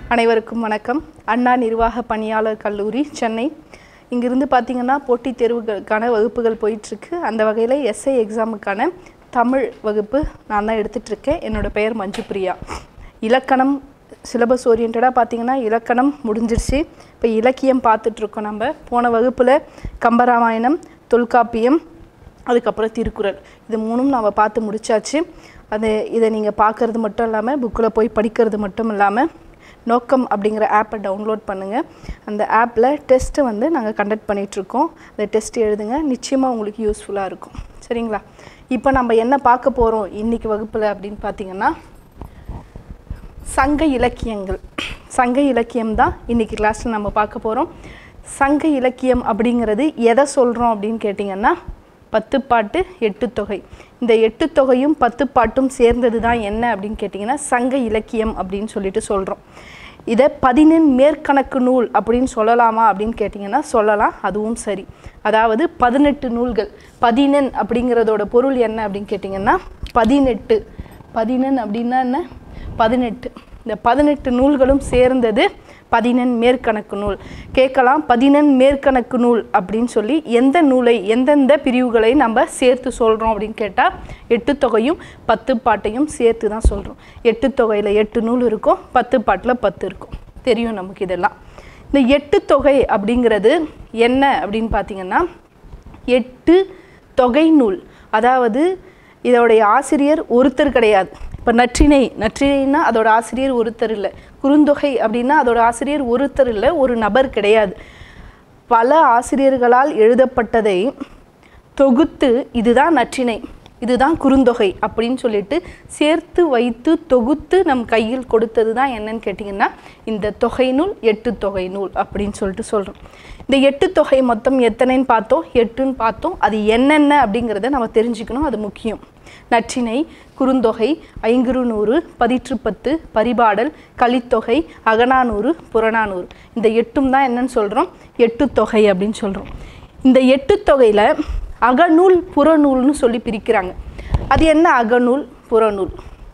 அனைவருக்கும் வணக்கம் அண்ணா நிர்வாக பணியாளர் கல்லூரி சென்னை இங்கிருந்து பார்த்தீங்கன்னா போட்டித் தேர்வுகளுக்கான வகுப்புகள் போயிட்டுருக்கு அந்த வகையில் எஸ்ஐ எக்ஸாமுக்கான தமிழ் வகுப்பு நான் தான் எடுத்துகிட்ருக்கேன் என்னோட பெயர் மஞ்சு பிரியா இலக்கணம் சிலபஸ் ஓரியன்டாக பார்த்தீங்கன்னா இலக்கணம் முடிஞ்சிருச்சு இப்போ இலக்கியம் பார்த்துட்ருக்கோம் நம்ம போன வகுப்பில் கம்பராமாயணம் தொல்காப்பியம் அதுக்கப்புறம் திருக்குறள் இது மூணும் நம்ம பார்த்து முடிச்சாச்சு அது இதை நீங்கள் பார்க்கறது மட்டும் இல்லாமல் புக்கில் போய் படிக்கிறது மட்டும் இல்லாமல் நோக்கம் அப்படிங்கிற ஆப்பை டவுன்லோட் பண்ணுங்கள் அந்த ஆப்பில் டெஸ்ட்டு வந்து நாங்கள் கண்டக்ட் பண்ணிகிட்ருக்கோம் அந்த டெஸ்ட் எழுதுங்க நிச்சயமாக உங்களுக்கு யூஸ்ஃபுல்லாக இருக்கும் சரிங்களா இப்போ நம்ம என்ன பார்க்க போகிறோம் இன்றைக்கி வகுப்பில் அப்படின்னு பார்த்தீங்கன்னா சங்க இலக்கியங்கள் சங்க இலக்கியம் தான் இன்றைக்கி கிளாஸில் நம்ம பார்க்க போகிறோம் சங்க இலக்கியம் அப்படிங்கிறது எதை சொல்கிறோம் அப்படின்னு கேட்டிங்கன்னா பத்துப்பாட்டு எட்டுத்தொகை இந்த எட்டுத்தொகையும் பத்துப்பாட்டும் சேர்ந்தது தான் என்ன அப்படின்னு கேட்டிங்கன்னா சங்க இலக்கியம் அப்படின்னு சொல்லிட்டு சொல்கிறோம் இதை பதினெண் மேற்கணக்கு நூல் அப்படின்னு சொல்லலாமா அப்படின்னு கேட்டிங்கன்னா சொல்லலாம் அதுவும் சரி அதாவது பதினெட்டு நூல்கள் பதினெண் அப்படிங்கிறதோட பொருள் என்ன அப்படின்னு கேட்டிங்கன்னா பதினெட்டு பதினெண் அப்படின்னா என்ன பதினெட்டு இந்த பதினெட்டு நூல்களும் சேர்ந்தது பதினெண் மேற்கணக்கு நூல் கேட்கலாம் பதினெண் மேற்கணக்கு நூல் அப்படின்னு சொல்லி எந்த நூலை எந்தெந்த பிரிவுகளை நம்ம சேர்த்து சொல்கிறோம் அப்படின்னு கேட்டால் எட்டு தொகையும் பத்து பாட்டையும் சேர்த்து தான் சொல்கிறோம் எட்டு தொகையில் எட்டு நூல் இருக்கும் பத்து பாட்டில் பத்து இருக்கும் தெரியும் நமக்கு இதெல்லாம் இந்த எட்டு தொகை அப்படிங்கிறது என்ன அப்படின்னு பார்த்தீங்கன்னா எட்டு தொகை நூல் அதாவது இதோடைய ஆசிரியர் ஒருத்தர் கிடையாது இப்போ நற்றிணை நற்றிணைன்னா அதோட ஆசிரியர் ஒருத்தர் இல்லை குறுந்தொகை அப்படின்னா அதோட ஆசிரியர் ஒருத்தர் இல்லை ஒரு நபர் கிடையாது பல ஆசிரியர்களால் எழுதப்பட்டதை தொகுத்து இதுதான் நற்றிணை இதுதான் குறுந்தொகை அப்படின்னு சொல்லிட்டு சேர்த்து வைத்து தொகுத்து நம் கையில் கொடுத்தது தான் என்னன்னு கேட்டிங்கன்னா இந்த தொகை நூல் எட்டு தொகை நூல் அப்படின்னு சொல்லிட்டு சொல்கிறோம் இந்த எட்டு தொகை மொத்தம் எத்தனைன்னு பார்த்தோம் எட்டுன்னு பார்த்தோம் அது என்னென்ன அப்படிங்கிறத நம்ம தெரிஞ்சுக்கணும் அது முக்கியம் நற்றினை குறுந்தொகை ஐங்குறுநூறு பதிற்றுப்பத்து பரிபாடல் கலித்தொகை அகநானூறு புறநானூறு இந்த எட்டும் தான் என்னன்னு சொல்கிறோம் எட்டு தொகை அப்படின்னு சொல்கிறோம் இந்த எட்டு தொகையில் அகநூல் புறநூல்னு சொல்லி பிரிக்கிறாங்க அது என்ன அகநூல் புறநூல்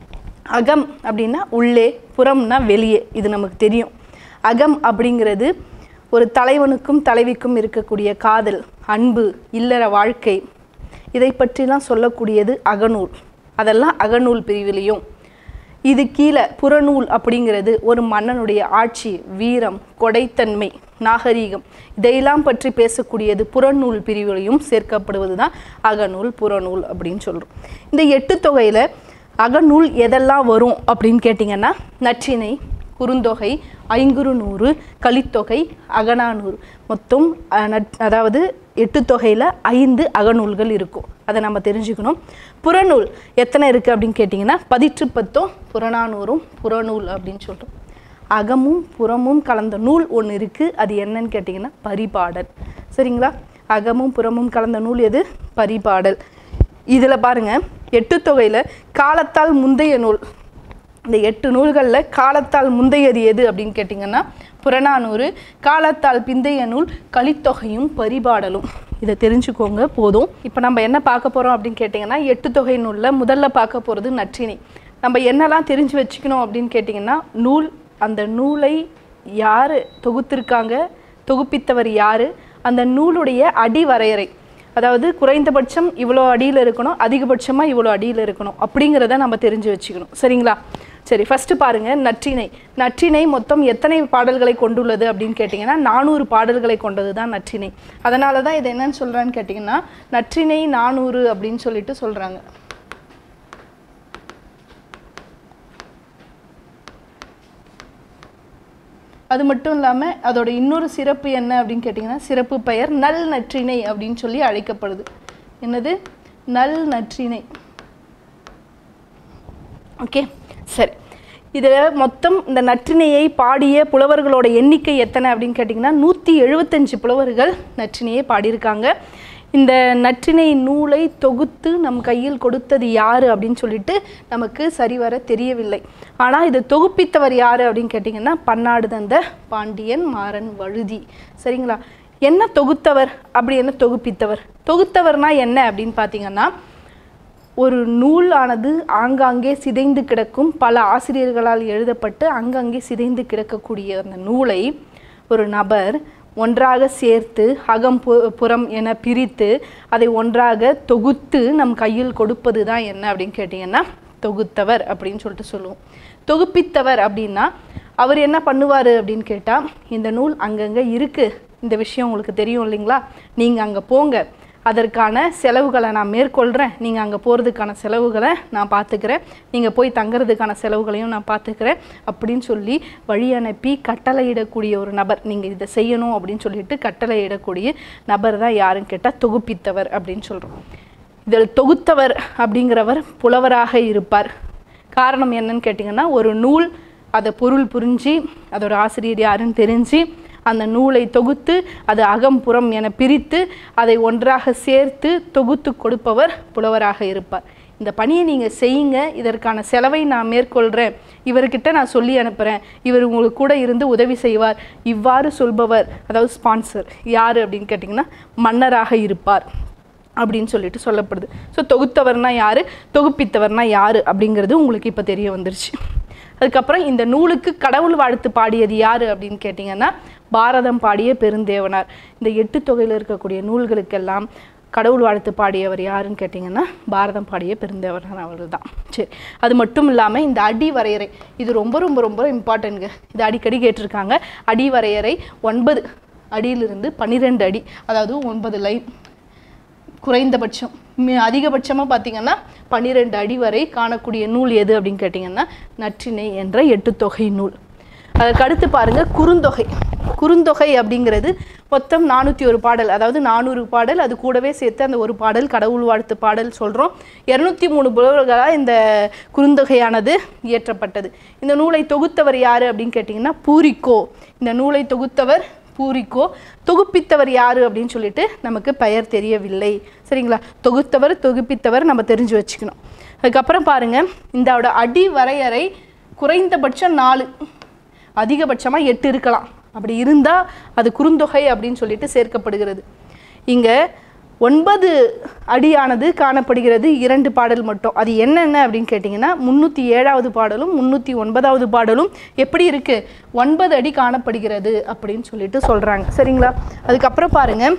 அகம் அப்படின்னா உள்ளே புறம்னா வெளியே இது நமக்கு தெரியும் அகம் அப்படிங்கிறது ஒரு தலைவனுக்கும் தலைவிக்கும் இருக்கக்கூடிய காதல் அன்பு இல்லற வாழ்க்கை இதை பற்றிலாம் சொல்லக்கூடியது அகநூல் அதெல்லாம் அகநூல் பிரிவிலையும் இது கீழே புறநூல் அப்படிங்கிறது ஒரு மன்னனுடைய ஆட்சி வீரம் கொடைத்தன்மை நாகரீகம் இதையெல்லாம் பற்றி பேசக்கூடியது புறநூல் பிரிவிலையும் சேர்க்கப்படுவது தான் அகநூல் புறநூல் அப்படின்னு சொல்கிறோம் இந்த எட்டு தொகையில் அகநூல் எதெல்லாம் வரும் அப்படின்னு கேட்டிங்கன்னா நற்றினை குறுந்தொகை ஐங்குறுநூறு கலித்தொகை அகநானூறு மொத்தம் அஹ், நட்- அதாவது எட்டு தொகையில் ஐந்து அகநூல்கள் இருக்கும் அதை நம்ம தெரிஞ்சுக்கணும் புறநூல் எத்தனை இருக்குது அப்படின்னு கேட்டிங்கன்னா பதிற்று பத்தும் புறநானூறும் புறநூல் அப்படின்னு சொல்கிறோம் அகமும் புறமும் கலந்த நூல் ஒன்று இருக்குது அது என்னன்னு கேட்டிங்கன்னா பரிபாடல் சரிங்களா அகமும் புறமும் கலந்த நூல் எது பரிபாடல் இதில் பாருங்கள் எட்டு தொகையில் காலத்தால் முந்தைய நூல் இந்த எட்டு நூல்களில் காலத்தால் முந்தையது எது அப்படின்னு கேட்டிங்கன்னா புறநானூறு காலத்தால் பிந்தைய நூல் கலித்தொகையும் பரிபாடலும் இதை தெரிஞ்சுக்கோங்க போதும் இப்போ நம்ம என்ன பார்க்க போகிறோம் அப்படின்னு கேட்டிங்கன்னா எட்டு தொகை நூலில் முதல்ல பார்க்க போகிறது நற்றிணை நம்ம என்னெல்லாம் தெரிஞ்சு வச்சுக்கணும் அப்படின்னு கேட்டிங்கன்னா நூல் அந்த நூலை யார் தொகுத்திருக்காங்க தொகுப்பித்தவர் யார் அந்த நூலுடைய அடி வரையறை அதாவது குறைந்தபட்சம் இவ்வளோ அடியில் இருக்கணும் அதிகபட்சமாக இவ்வளோ அடியில் இருக்கணும் அப்படிங்கிறத நம்ம தெரிஞ்சு வச்சுக்கணும் சரிங்களா சரி ஃபஸ்ட்டு பாருங்கள் நற்றிணை நற்றிணை மொத்தம் எத்தனை பாடல்களை கொண்டுள்ளது அப்படின்னு கேட்டிங்கன்னா நானூறு பாடல்களை கொண்டது தான் நற்றிணை அதனால தான் இது என்னன்னு சொல்கிறான்னு கேட்டிங்கன்னா நற்றிணை நானூறு அப்படின்னு சொல்லிட்டு சொல்கிறாங்க அது மட்டும் இல்லாமல் அதோட இன்னொரு சிறப்பு என்ன அப்படின்னு கேட்டிங்கன்னா சிறப்பு பெயர் நல் நற்றிணை அப்படின்னு சொல்லி அழைக்கப்படுது என்னது நல் நற்றிணை ஓகே சரி இதில் மொத்தம் இந்த நற்றிணையை பாடிய புலவர்களோட எண்ணிக்கை எத்தனை அப்படின்னு கேட்டிங்கன்னா நூற்றி எழுபத்தஞ்சு புலவர்கள் நற்றிணையை பாடியிருக்காங்க இந்த நற்றிணை நூலை தொகுத்து நம் கையில் கொடுத்தது யார் அப்படின்னு சொல்லிட்டு நமக்கு சரிவர தெரியவில்லை ஆனால் இதை தொகுப்பித்தவர் யார் அப்படின்னு கேட்டிங்கன்னா பன்னாடு தந்த பாண்டியன் மாறன் வழுதி சரிங்களா என்ன தொகுத்தவர் அப்படி என்ன தொகுப்பித்தவர் தொகுத்தவர்னா என்ன அப்படின்னு பார்த்தீங்கன்னா ஒரு நூலானது ஆங்காங்கே சிதைந்து கிடக்கும் பல ஆசிரியர்களால் எழுதப்பட்டு அங்கங்கே சிதைந்து கிடக்கக்கூடிய அந்த நூலை ஒரு நபர் ஒன்றாக சேர்த்து அகம் பு- புறம் என பிரித்து அதை ஒன்றாக தொகுத்து நம் கையில் கொடுப்பது தான் என்ன அப்படின்னு கேட்டிங்கன்னா தொகுத்தவர் அப்படின்னு சொல்லிட்டு சொல்லுவோம் தொகுப்பித்தவர் அப்படின்னா அவர் என்ன பண்ணுவார் அப்படின்னு கேட்டால் இந்த நூல் அங்கங்கே இருக்குது இந்த விஷயம் உங்களுக்கு தெரியும் இல்லைங்களா நீங்கள் அங்கே போங்க அதற்கான செலவுகளை நான் மேற்கொள்கிறேன் நீங்கள் அங்கே போகிறதுக்கான செலவுகளை நான் பார்த்துக்கிறேன் நீங்கள் போய் தங்குறதுக்கான செலவுகளையும் நான் பார்த்துக்கிறேன் அப்படின்னு சொல்லி வழி அனுப்பி கட்டளையிடக்கூடிய ஒரு நபர் நீங்கள் இதை செய்யணும் அப்படின்னு சொல்லிட்டு கட்டளையிடக்கூடிய நபர் தான் யாருன்னு கேட்டால் தொகுப்பித்தவர் அப்படின்னு சொல்கிறோம் இதில் தொகுத்தவர் அப்படிங்கிறவர் புலவராக இருப்பார் காரணம் என்னன்னு கேட்டிங்கன்னா ஒரு நூல் அதை பொருள் புரிஞ்சு அதோட ஆசிரியர் யாருன்னு தெரிஞ்சு அந்த நூலை தொகுத்து அது அகம் புறம் என பிரித்து அதை ஒன்றாக சேர்த்து தொகுத்து கொடுப்பவர் புலவராக இருப்பார் இந்த பணியை நீங்கள் செய்யுங்க இதற்கான செலவை நான் மேற்கொள்கிறேன் இவர்கிட்ட நான் சொல்லி அனுப்புகிறேன் இவர் உங்களுக்கு கூட இருந்து உதவி செய்வார் இவ்வாறு சொல்பவர் அதாவது ஸ்பான்சர் யார் அப்படின்னு கேட்டிங்கன்னா மன்னராக இருப்பார் அப்படின்னு சொல்லிட்டு சொல்லப்படுது ஸோ தொகுத்தவர்னா யார் தொகுப்பித்தவர்னா யார் அப்படிங்கிறது உங்களுக்கு இப்போ தெரிய வந்துருச்சு அதுக்கப்புறம் இந்த நூலுக்கு கடவுள் வாழ்த்து பாடியது யார் அப்படின்னு கேட்டிங்கன்னா பாரதம் பாடிய பெருந்தேவனார் இந்த எட்டு தொகையில் இருக்கக்கூடிய நூல்களுக்கெல்லாம் கடவுள் வாழ்த்து பாடியவர் யாருன்னு கேட்டிங்கன்னா பாரதம் பாடிய பெருந்தேவனார் அவர்கள் தான் சரி அது மட்டும் இல்லாமல் இந்த அடி வரையறை இது ரொம்ப ரொம்ப ரொம்ப இம்பார்ட்டன்ட்ங்க இது அடிக்கடி கேட்டிருக்காங்க அடி வரையறை ஒன்பது அடியிலிருந்து பன்னிரெண்டு அடி அதாவது ஒன்பது லைன் குறைந்தபட்சம் மி- அதிகபட்சமாக பார்த்தீங்கன்னா பன்னிரெண்டு அடி வரை காணக்கூடிய நூல் எது அப்படின்னு கேட்டிங்கன்னா நற்றிணை என்ற எட்டு தொகை நூல் அதற்கு அடுத்து பாருங்க குறுந்தொகை குறுந்தொகை அப்படிங்கிறது மொத்தம் நானூற்றி ஒரு பாடல் அதாவது நானூறு பாடல் அது கூடவே சேர்த்து அந்த ஒரு பாடல் கடவுள் வாழ்த்து பாடல் சொல்கிறோம் இரநூத்தி மூணு புலவர்களால் இந்த குறுந்தொகையானது இயற்றப்பட்டது இந்த நூலை தொகுத்தவர் யார் அப்படின்னு கேட்டிங்கன்னா பூரிக்கோ இந்த நூலை தொகுத்தவர் பூரிக்கோ தொகுப்பித்தவர் யாரு அப்படின்னு சொல்லிட்டு நமக்கு பெயர் தெரியவில்லை சரிங்களா தொகுத்தவர் தொகுப்பித்தவர் நம்ம தெரிஞ்சு வச்சுக்கணும் அதுக்கப்புறம் பாருங்க இந்தோட அடி வரையறை குறைந்தபட்சம் நாலு அதிகபட்சமாக எட்டு இருக்கலாம் அப்படி இருந்தால் அது குறுந்தொகை அப்படின்னு சொல்லிட்டு சேர்க்கப்படுகிறது இங்கே ஒன்பது அடியானது காணப்படுகிறது இரண்டு பாடல் மட்டும் அது என்னென்ன அப்படின்னு கேட்டிங்கன்னா முந்நூற்றி ஏழாவது பாடலும் முந்நூற்றி ஒன்பதாவது பாடலும் எப்படி இருக்குது ஒன்பது அடி காணப்படுகிறது அப்படின்னு சொல்லிட்டு சொல்கிறாங்க சரிங்களா அதுக்கப்புறம் பாருங்கள்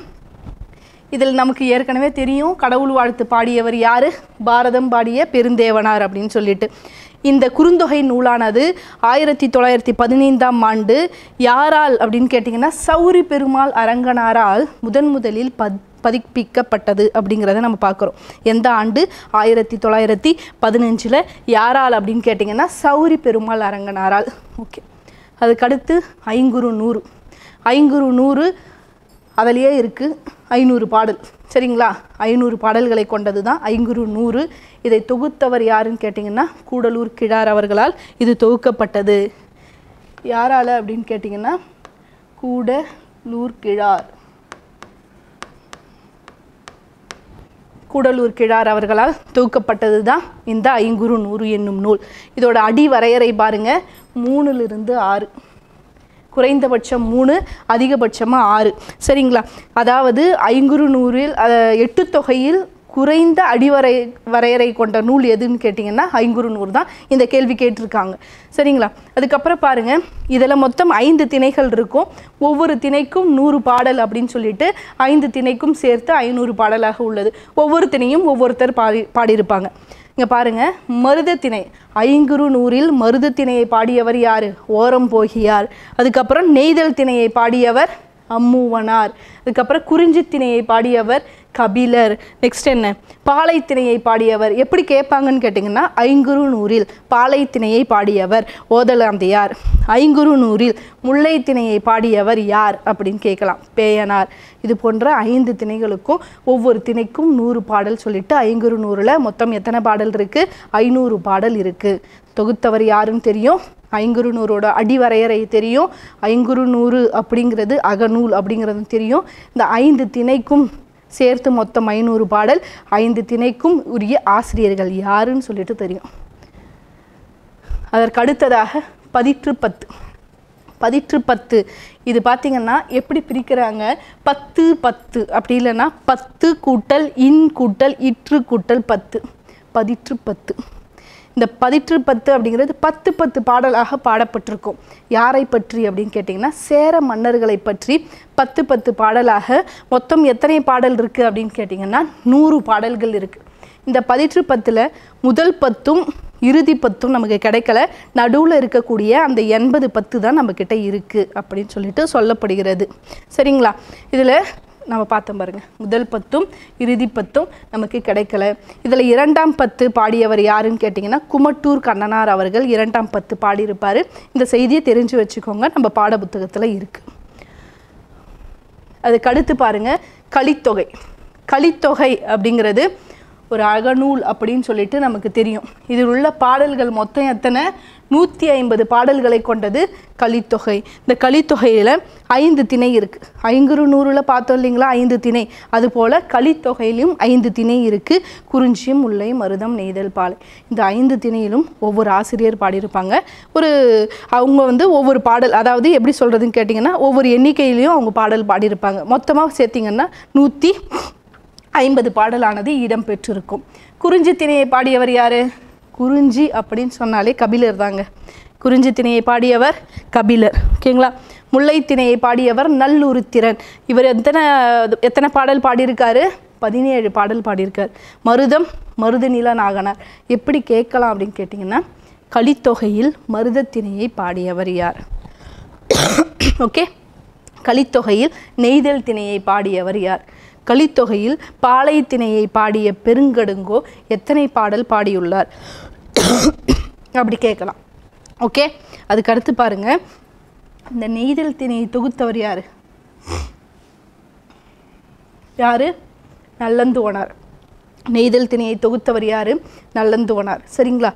இதில் நமக்கு ஏற்கனவே தெரியும் கடவுள் வாழ்த்து பாடியவர் யார் பாரதம் பாடிய பெருந்தேவனார் அப்படின்னு சொல்லிட்டு இந்த குறுந்தொகை நூலானது ஆயிரத்தி தொள்ளாயிரத்தி பதினைந்தாம் ஆண்டு யாரால் அப்படின்னு கேட்டிங்கன்னா சௌரி பெருமாள் அரங்கனாரால் முதன் முதலில் பத் பதிப்பிக்கப்பட்டது அப்படிங்கிறத நம்ம பார்க்குறோம் எந்த ஆண்டு ஆயிரத்தி தொள்ளாயிரத்தி பதினஞ்சில் யாரால் அப்படின்னு கேட்டிங்கன்னா சௌரி பெருமாள் அரங்கனாரால் ஓகே அதுக்கடுத்து ஐங்குறு நூறு ஐங்குறு நூறு அதிலேயே இருக்குது ஐநூறு பாடல் சரிங்களா ஐநூறு பாடல்களை கொண்டது தான் ஐங்குறு நூறு இதை தொகுத்தவர் யாருன்னு கேட்டிங்கன்னா கூடலூர் கிழார் அவர்களால் இது தொகுக்கப்பட்டது யாரால அப்படின்னு கேட்டிங்கன்னா கூடலூர் கிழார் கூடலூர் கிழார் அவர்களால் தொகுக்கப்பட்டது தான் இந்த ஐங்குறு நூறு என்னும் நூல் இதோட அடி வரையறை பாருங்க மூணுலிருந்து ஆறு குறைந்தபட்சம் மூணு அதிகபட்சமாக ஆறு சரிங்களா அதாவது ஐங்குறு நூறில் அஹ், எட்டு தொகையில் குறைந்த அடிவரை வரையறை கொண்ட நூல் எதுன்னு கேட்டிங்கன்னா ஐங்குறு நூறு தான் இந்த கேள்வி கேட்டிருக்காங்க சரிங்களா அதுக்கப்புறம் பாருங்கள் இதில் மொத்தம் ஐந்து திணைகள் இருக்கும் ஒவ்வொரு திணைக்கும் நூறு பாடல் அப்படின்னு சொல்லிட்டு ஐந்து திணைக்கும் சேர்த்து ஐநூறு பாடலாக உள்ளது ஒவ்வொரு திணையும் ஒவ்வொருத்தர் பாடி பாடியிருப்பாங்க இங்கே பாருங்க மருதத்திணை ஐங்குறு நூறில் மருதத்திணையை பாடியவர் யார் ஓரம் போகியார் அதுக்கப்புறம் நெய்தல் திணையை பாடியவர் அம்மூவனார் அதுக்கப்புறம் குறிஞ்சி திணையை பாடியவர் கபிலர் நெக்ஸ்ட் என்ன பாலைத்திணையை பாடியவர் எப்படி கேட்பாங்கன்னு கேட்டிங்கன்னா ஐங்குறு நூறில் பாலைத்திணையை பாடியவர் ஓதலாந்தையார் ஐங்குறு நூறில் முல்லைத்திணையை பாடியவர் யார் அப்படின்னு கேட்கலாம் பேயனார் இது போன்ற ஐந்து திணைகளுக்கும் ஒவ்வொரு திணைக்கும் நூறு பாடல் சொல்லிட்டு ஐங்குறு நூறில் மொத்தம் எத்தனை பாடல் இருக்குது ஐநூறு பாடல் இருக்குது தொகுத்தவர் யாருன்னு தெரியும் ஐங்குறு நூறோட அடிவரையறை தெரியும் ஐங்குறு நூறு அப்படிங்கிறது அகநூல் அப்படிங்கிறது தெரியும் இந்த ஐந்து திணைக்கும் சேர்த்து மொத்தம் ஐநூறு பாடல் ஐந்து திணைக்கும் உரிய ஆசிரியர்கள் யாருன்னு சொல்லிட்டு தெரியும் அதற்கு அடுத்ததாக பதிற்று பத்து பதிற்று பத்து இது பார்த்தீங்கன்னா எப்படி பிரிக்கிறாங்க பத்து பத்து அப்படி இல்லைன்னா பத்து கூட்டல் இன் கூட்டல் இற்று கூட்டல் பத்து பதிற்று பத்து இந்த பதிற்று பத்து அப்படிங்கிறது பத்து பத்து பாடலாக பாடப்பட்டிருக்கும் யாரை பற்றி அப்படின்னு கேட்டிங்கன்னா சேர மன்னர்களை பற்றி பத்து பத்து பாடலாக மொத்தம் எத்தனை பாடல் இருக்குது அப்படின்னு கேட்டிங்கன்னா நூறு பாடல்கள் இருக்குது இந்த பதிற்று பத்தில் முதல் பத்தும் இறுதி பத்தும் நமக்கு கிடைக்கல நடுவில் இருக்கக்கூடிய அந்த எண்பது பத்து தான் நம்மக்கிட்ட இருக்குது அப்படின்னு சொல்லிட்டு சொல்லப்படுகிறது சரிங்களா இதில் நம்ம பார்த்தோம் பாருங்க முதல் பத்தும் இறுதி பத்தும் நமக்கு கிடைக்கல இதில் இரண்டாம் பத்து பாடியவர் யாருன்னு கேட்டிங்கன்னா குமட்டூர் கண்ணனார் அவர்கள் இரண்டாம் பத்து பாடியிருப்பார் இந்த செய்தியை தெரிஞ்சு வச்சுக்கோங்க நம்ம பாட புத்தகத்தில் இருக்குது அதுக்கு அடுத்து பாருங்க கலித்தொகை கலித்தொகை அப்படிங்கிறது ஒரு அகநூல் அப்படின்னு சொல்லிட்டு நமக்கு தெரியும் இதில் உள்ள பாடல்கள் மொத்தம் எத்தனை நூற்றி ஐம்பது பாடல்களை கொண்டது கலித்தொகை இந்த கலித்தொகையில் ஐந்து திணை இருக்குது ஐங்குறு நூறில் பார்த்தோம் இல்லைங்களா ஐந்து திணை அதுபோல் கலித்தொகையிலும் ஐந்து திணை இருக்குது குறிஞ்சியம் முல்லை மருதம் நெய்தல் பாலை இந்த ஐந்து திணையிலும் ஒவ்வொரு ஆசிரியர் பாடியிருப்பாங்க ஒரு அவங்க வந்து ஒவ்வொரு பாடல் அதாவது எப்படி சொல்கிறதுன்னு கேட்டிங்கன்னா ஒவ்வொரு எண்ணிக்கையிலையும் அவங்க பாடல் பாடியிருப்பாங்க மொத்தமாக சேர்த்திங்கன்னா நூற்றி ஐம்பது பாடலானது இடம் பெற்றிருக்கும் குறிஞ்சி திணையை பாடியவர் யார் குறிஞ்சி அப்படின்னு சொன்னாலே கபிலர் தாங்க குறிஞ்சி திணையை பாடியவர் கபிலர் ஓகேங்களா முல்லை திணையை பாடியவர் நல்லுருத்திரன் இவர் எத்தனை எத்தனை பாடல் பாடியிருக்காரு பதினேழு பாடல் பாடியிருக்கார் மருதம் மருதநில நாகனார் எப்படி கேட்கலாம் அப்படின்னு கேட்டிங்கன்னா கலித்தொகையில் மருதத்திணையை பாடியவர் யார் ஓகே கலித்தொகையில் நெய்தல் திணையை பாடியவர் யார் கலித்தொகையில் பாலை திணையை பாடிய பெருங்கடுங்கோ எத்தனை பாடல் பாடியுள்ளார் அப்படி கேட்கலாம் ஓகே அதுக்கு அடுத்து பாருங்க இந்த நெய்தல் திணையை தொகுத்தவர் யார் யாரு நல்லந்துவனார் நெய்தல் திணையை தொகுத்தவர் யாரு நல்லந்துவனார் சரிங்களா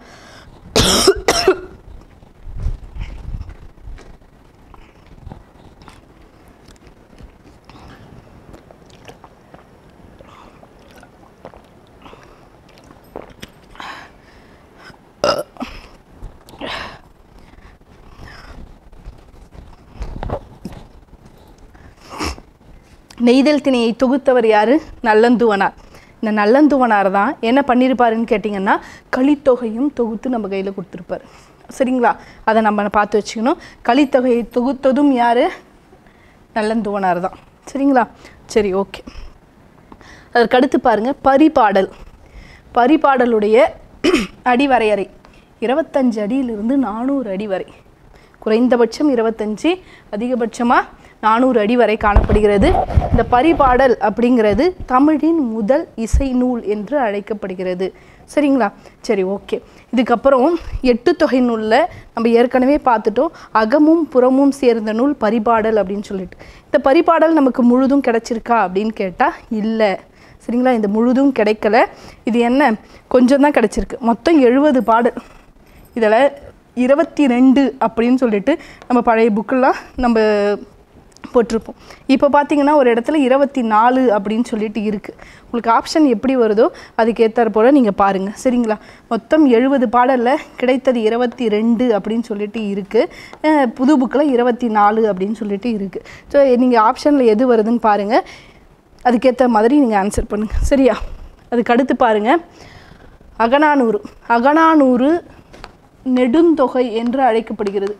நெய்தல் திணையை தொகுத்தவர் யாரு நல்லந்துவனார் இந்த நல்லந்துவனார் தான் என்ன பண்ணியிருப்பாருன்னு கேட்டிங்கன்னா கலித்தொகையும் தொகுத்து நம்ம கையில் கொடுத்துருப்பாரு சரிங்களா அதை நம்ம பார்த்து வச்சுக்கணும் கலித்தொகையை தொகுத்ததும் யார் நல்லந்துவனார் தான் சரிங்களா சரி ஓகே அதற்கடுத்து பாருங்க பரிபாடல் பரிபாடலுடைய அடிவரையறை இருபத்தஞ்சு அடியிலிருந்து நானூறு அடி வரை குறைந்தபட்சம் இருபத்தஞ்சு அதிகபட்சமாக நானூறு அடி வரை காணப்படுகிறது இந்த பரிபாடல் அப்படிங்கிறது தமிழின் முதல் இசை நூல் என்று அழைக்கப்படுகிறது சரிங்களா சரி ஓகே இதுக்கப்புறம் எட்டு தொகை நூலில் நம்ம ஏற்கனவே பார்த்துட்டோம் அகமும் புறமும் சேர்ந்த நூல் பரிபாடல் அப்படின்னு சொல்லிட்டு இந்த பரிபாடல் நமக்கு முழுதும் கிடைச்சிருக்கா அப்படின்னு கேட்டால் இல்லை சரிங்களா இந்த முழுதும் கிடைக்கல இது என்ன கொஞ்சம் தான் கிடைச்சிருக்கு மொத்தம் எழுபது பாடல் இதில் இருபத்தி ரெண்டு அப்படின்னு சொல்லிட்டு நம்ம பழைய புக்கெல்லாம் நம்ம போட்டிருப்போம் இப்போ பார்த்தீங்கன்னா ஒரு இடத்துல இருபத்தி நாலு அப்படின்னு சொல்லிட்டு இருக்குது உங்களுக்கு ஆப்ஷன் எப்படி வருதோ அதுக்கேற்றாற் போல் நீங்கள் பாருங்கள் சரிங்களா மொத்தம் எழுபது பாடலில் கிடைத்தது இருபத்தி ரெண்டு அப்படின்னு சொல்லிட்டு இருக்குது புது புக்கில் இருபத்தி நாலு அப்படின்னு சொல்லிட்டு இருக்குது ஸோ நீங்கள் ஆப்ஷனில் எது வருதுன்னு பாருங்கள் அதுக்கேற்ற மாதிரி நீங்கள் ஆன்சர் பண்ணுங்கள் சரியா அதுக்கு அடுத்து பாருங்கள் அகநானூறு அகநானூறு நெடுந்தொகை என்று அழைக்கப்படுகிறது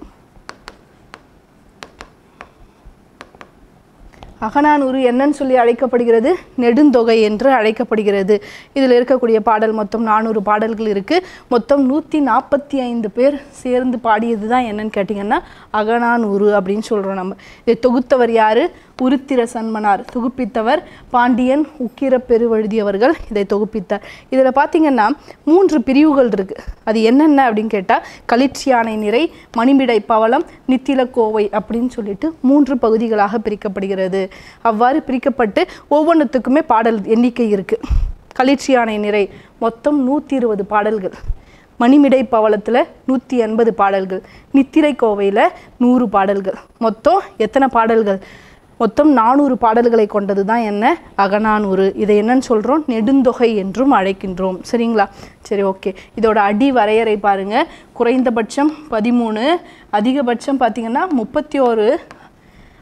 அகநானூறு என்னன்னு சொல்லி அழைக்கப்படுகிறது நெடுந்தொகை என்று அழைக்கப்படுகிறது இதில் இருக்கக்கூடிய பாடல் மொத்தம் நானூறு பாடல்கள் இருக்குது மொத்தம் நூற்றி நாற்பத்தி ஐந்து பேர் சேர்ந்து பாடியது தான் என்னன்னு கேட்டிங்கன்னா அகநானூறு அப்படின்னு சொல்கிறோம் நம்ம இதை தொகுத்தவர் யார் உருத்திர சன்மனார் தொகுப்பித்தவர் பாண்டியன் உக்கிர பெருவழுதியவர்கள் இதை தொகுப்பித்தார் இதில் பார்த்தீங்கன்னா மூன்று பிரிவுகள் இருக்குது அது என்னென்ன அப்படின்னு கேட்டால் களிற்றியானை நிறை மணிமிடை பவளம் நித்திலக்கோவை அப்படின்னு சொல்லிட்டு மூன்று பகுதிகளாக பிரிக்கப்படுகிறது அவ்வாறு பிரிக்கப்பட்டு ஒவ்வொன்றுத்துக்குமே பாடல் எண்ணிக்கை இருக்குது களிற்றியானை நிறை மொத்தம் நூற்றி இருபது பாடல்கள் மணிமிடை பவளத்தில் நூற்றி எண்பது பாடல்கள் நித்திரை கோவையில் நூறு பாடல்கள் மொத்தம் எத்தனை பாடல்கள் மொத்தம் நானூறு பாடல்களை கொண்டது தான் என்ன அகநானூறு இதை என்னன்னு சொல்கிறோம் நெடுந்தொகை என்றும் அழைக்கின்றோம் சரிங்களா சரி ஓகே இதோட அடி வரையறை பாருங்கள் குறைந்தபட்சம் பதிமூணு அதிகபட்சம் பார்த்தீங்கன்னா முப்பத்தி ஓரு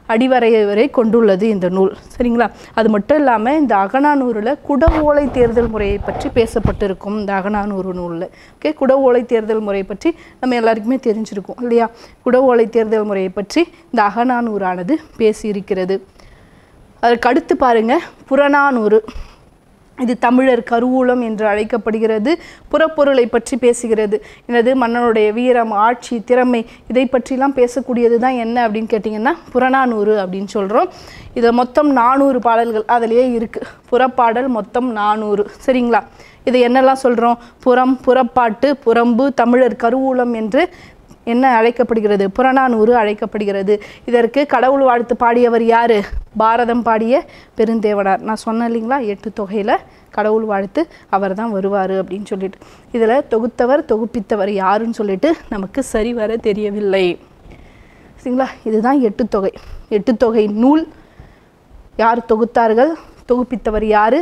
அடிவரையை வரை கொண்டுள்ளது இந்த நூல் சரிங்களா அது மட்டும் இல்லாமல் இந்த அகநானூறில் குடவோலை தேர்தல் முறையை பற்றி பேசப்பட்டிருக்கும் இந்த அகநானூறு நூலில் ஓகே குடவோலை தேர்தல் முறை பற்றி நம்ம எல்லாருக்குமே தெரிஞ்சிருக்கும் இல்லையா குடவோலை தேர்தல் முறையை பற்றி இந்த அகநானூறானது பேசியிருக்கிறது அதற்கு அடுத்து பாருங்க புறநானூறு இது தமிழர் கருவூலம் என்று அழைக்கப்படுகிறது புறப்பொருளை பற்றி பேசுகிறது எனது மன்னனுடைய வீரம் ஆட்சி திறமை இதை பற்றிலாம் பேசக்கூடியது தான் என்ன அப்படின்னு கேட்டிங்கன்னா புறநானூறு அப்படின்னு சொல்கிறோம் இதில் மொத்தம் நானூறு பாடல்கள் அதிலேயே இருக்குது புறப்பாடல் மொத்தம் நானூறு சரிங்களா இதை என்னெல்லாம் சொல்கிறோம் புறம் புறப்பாட்டு புறம்பு தமிழர் கருவூலம் என்று என்ன அழைக்கப்படுகிறது புறநானூறு அழைக்கப்படுகிறது இதற்கு கடவுள் வாழ்த்து பாடியவர் யார் பாரதம் பாடிய பெருந்தேவனார் நான் சொன்னேன் இல்லைங்களா எட்டு தொகையில் கடவுள் வாழ்த்து அவர் தான் வருவார் அப்படின்னு சொல்லிட்டு இதில் தொகுத்தவர் தொகுப்பித்தவர் யாருன்னு சொல்லிட்டு நமக்கு சரிவர தெரியவில்லை சரிங்களா இதுதான் எட்டு தொகை எட்டு தொகை நூல் யார் தொகுத்தார்கள் தொகுப்பித்தவர் யார்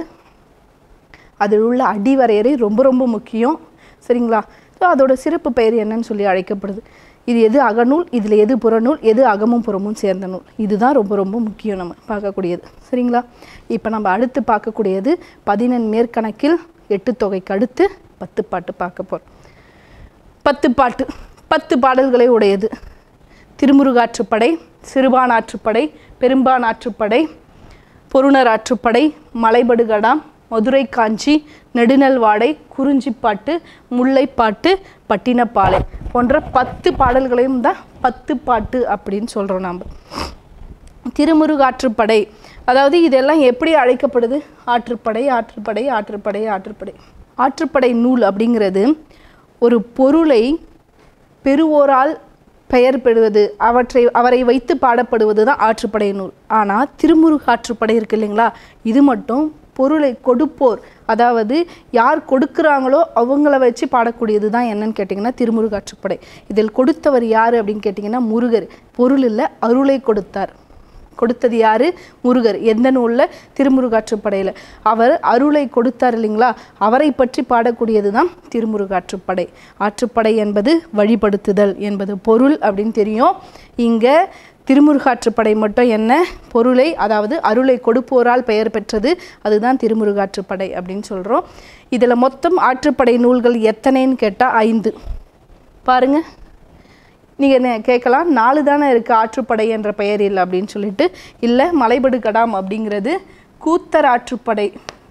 அதில் உள்ள அடிவரையறை ரொம்ப ரொம்ப முக்கியம் சரிங்களா ஸோ அதோட சிறப்பு பெயர் என்னன்னு சொல்லி அழைக்கப்படுது இது எது அகநூல் இதில் எது புறநூல் எது அகமும் புறமும் சேர்ந்த நூல் இதுதான் ரொம்ப ரொம்ப முக்கியம் நம்ம பார்க்கக்கூடியது சரிங்களா இப்போ நம்ம அடுத்து பார்க்கக்கூடியது பதினெண் மேற்கணக்கில் எட்டு தொகைக்கு அடுத்து பத்து பாட்டு பார்க்க போகிறோம் பத்து பாட்டு பத்து பாடல்களை உடையது திருமுருகாற்றுப்படை சிறுபானாற்றுப்படை பெரும்பானாற்றுப்படை பொருணர் ஆற்றுப்படை மலைபடுகடாம் மதுரை காஞ்சி நெடுநல்வாடை குறிஞ்சிப்பாட்டு முல்லைப்பாட்டு பட்டினப்பாலை போன்ற பத்து பாடல்களையும் தான் பத்து பாட்டு அப்படின்னு சொல்கிறோம் நாம் திருமுருகாற்றுப்படை அதாவது இதெல்லாம் எப்படி அழைக்கப்படுது ஆற்றுப்படை ஆற்றுப்படை ஆற்றுப்படை ஆற்றுப்படை ஆற்றுப்படை நூல் அப்படிங்கிறது ஒரு பொருளை பெறுவோரால் பெயர் பெறுவது அவற்றை அவரை வைத்து பாடப்படுவது தான் ஆற்றுப்படை நூல் ஆனால் திருமுருகாற்றுப்படை இருக்கு இல்லைங்களா இது மட்டும் பொருளை கொடுப்போர் அதாவது யார் கொடுக்குறாங்களோ அவங்கள வச்சு பாடக்கூடியது தான் என்னன்னு கேட்டிங்கன்னா திருமுருகாற்றுப்படை இதில் கொடுத்தவர் யார் அப்படின்னு கேட்டிங்கன்னா முருகர் பொருள் இல்லை அருளை கொடுத்தார் கொடுத்தது யாரு முருகர் எந்த நூலில் திருமுருகாற்றுப்படையில் அவர் அருளை கொடுத்தார் இல்லைங்களா அவரை பற்றி பாடக்கூடியது தான் திருமுருகாற்றுப்படை ஆற்றுப்படை என்பது வழிபடுத்துதல் என்பது பொருள் அப்படின்னு தெரியும் இங்கே திருமுருகாற்றுப்படை மட்டும் என்ன பொருளை அதாவது அருளை கொடுப்போரால் பெயர் பெற்றது அதுதான் திருமுருகாற்றுப்படை அப்படின்னு சொல்கிறோம் இதில் மொத்தம் ஆற்றுப்படை நூல்கள் எத்தனைன்னு கேட்டால் ஐந்து பாருங்க நீங்கள் என்ன கேட்கலாம் நாலு தானே இருக்குது ஆற்றுப்படை என்ற பெயரில் அப்படின்னு சொல்லிட்டு இல்லை மலைபடு கடாம் அப்படிங்கிறது கூத்தர் ஆற்றுப்படை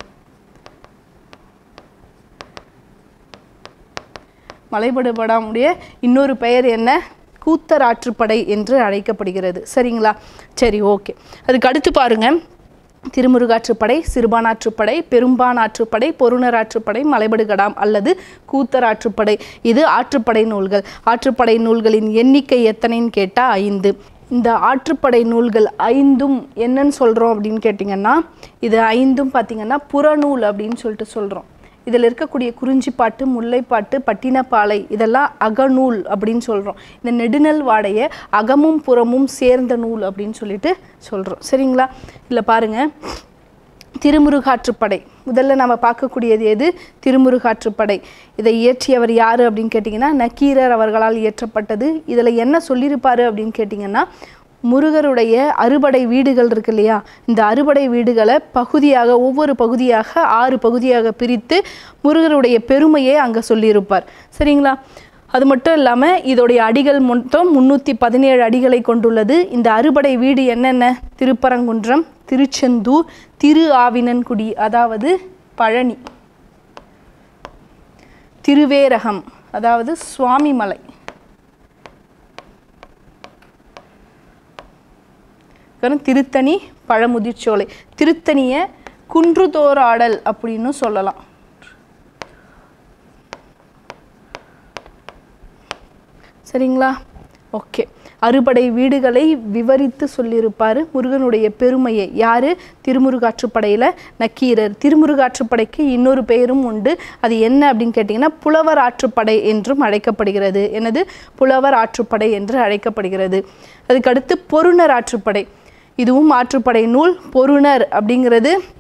மலைபடு படாமுடைய இன்னொரு பெயர் என்ன கூத்தர் ஆற்றுப்படை என்று அழைக்கப்படுகிறது சரிங்களா சரி ஓகே அதுக்கு அடுத்து பாருங்க திருமுருகாற்றுப்படை சிறுபானாற்றுப்படை பெரும்பானாற்றுப்படை பொருணராற்றுப்படை மலைபடுகடாம் அல்லது கூத்தராற்றுப்படை இது ஆற்றுப்படை நூல்கள் ஆற்றுப்படை நூல்களின் எண்ணிக்கை எத்தனைன்னு கேட்டால் ஐந்து இந்த ஆற்றுப்படை நூல்கள் ஐந்தும் என்னன்னு சொல்கிறோம் அப்படின்னு கேட்டிங்கன்னா இது ஐந்தும் பார்த்திங்கன்னா புறநூல் அப்படின்னு சொல்லிட்டு சொல்கிறோம் இதில் இருக்கக்கூடிய குறிஞ்சிப்பாட்டு முல்லைப்பாட்டு பட்டினப்பாலை இதெல்லாம் அகநூல் அப்படின்னு சொல்கிறோம் இந்த நெடுநல் வாடைய அகமும் புறமும் சேர்ந்த நூல் அப்படின்னு சொல்லிட்டு சொல்கிறோம் சரிங்களா இல்லை பாருங்கள் திருமுருகாற்றுப்படை முதல்ல நம்ம பார்க்கக்கூடியது எது திருமுருகாற்றுப்படை இதை இயற்றியவர் யார் அப்படின்னு கேட்டிங்கன்னா நக்கீரர் அவர்களால் இயற்றப்பட்டது இதில் என்ன சொல்லியிருப்பார் அப்படின்னு கேட்டிங்கன்னா முருகருடைய அறுபடை வீடுகள் இருக்கு இல்லையா இந்த அறுபடை வீடுகளை பகுதியாக ஒவ்வொரு பகுதியாக ஆறு பகுதியாக பிரித்து முருகருடைய பெருமையை அங்கே சொல்லியிருப்பார் சரிங்களா அது மட்டும் இல்லாமல் இதோடைய அடிகள் மொத்தம் முந்நூற்றி பதினேழு அடிகளை கொண்டுள்ளது இந்த அறுபடை வீடு என்னென்ன திருப்பரங்குன்றம் திருச்செந்தூர் திரு ஆவினன்குடி அதாவது பழனி திருவேரகம் அதாவது சுவாமிமலை அப்புறம் திருத்தணி பழமுதிர்ச்சோலை திருத்தணியை குன்றுதோறாடல் அப்படின்னு சொல்லலாம் சரிங்களா ஓகே அறுபடை வீடுகளை விவரித்து சொல்லியிருப்பார் முருகனுடைய பெருமையை யார் திருமுருகாற்றுப்படையில் நக்கீரர் திருமுருகாற்றுப்படைக்கு இன்னொரு பெயரும் உண்டு அது என்ன அப்படின்னு கேட்டிங்கன்னா புலவர் ஆற்றுப்படை என்றும் அழைக்கப்படுகிறது எனது புலவர் ஆற்றுப்படை என்று அழைக்கப்படுகிறது அதுக்கடுத்து பொருணர் ஆற்றுப்படை இதுவும் ஆற்றுப்படை நூல் பொருணர் அப்படிங்கிறது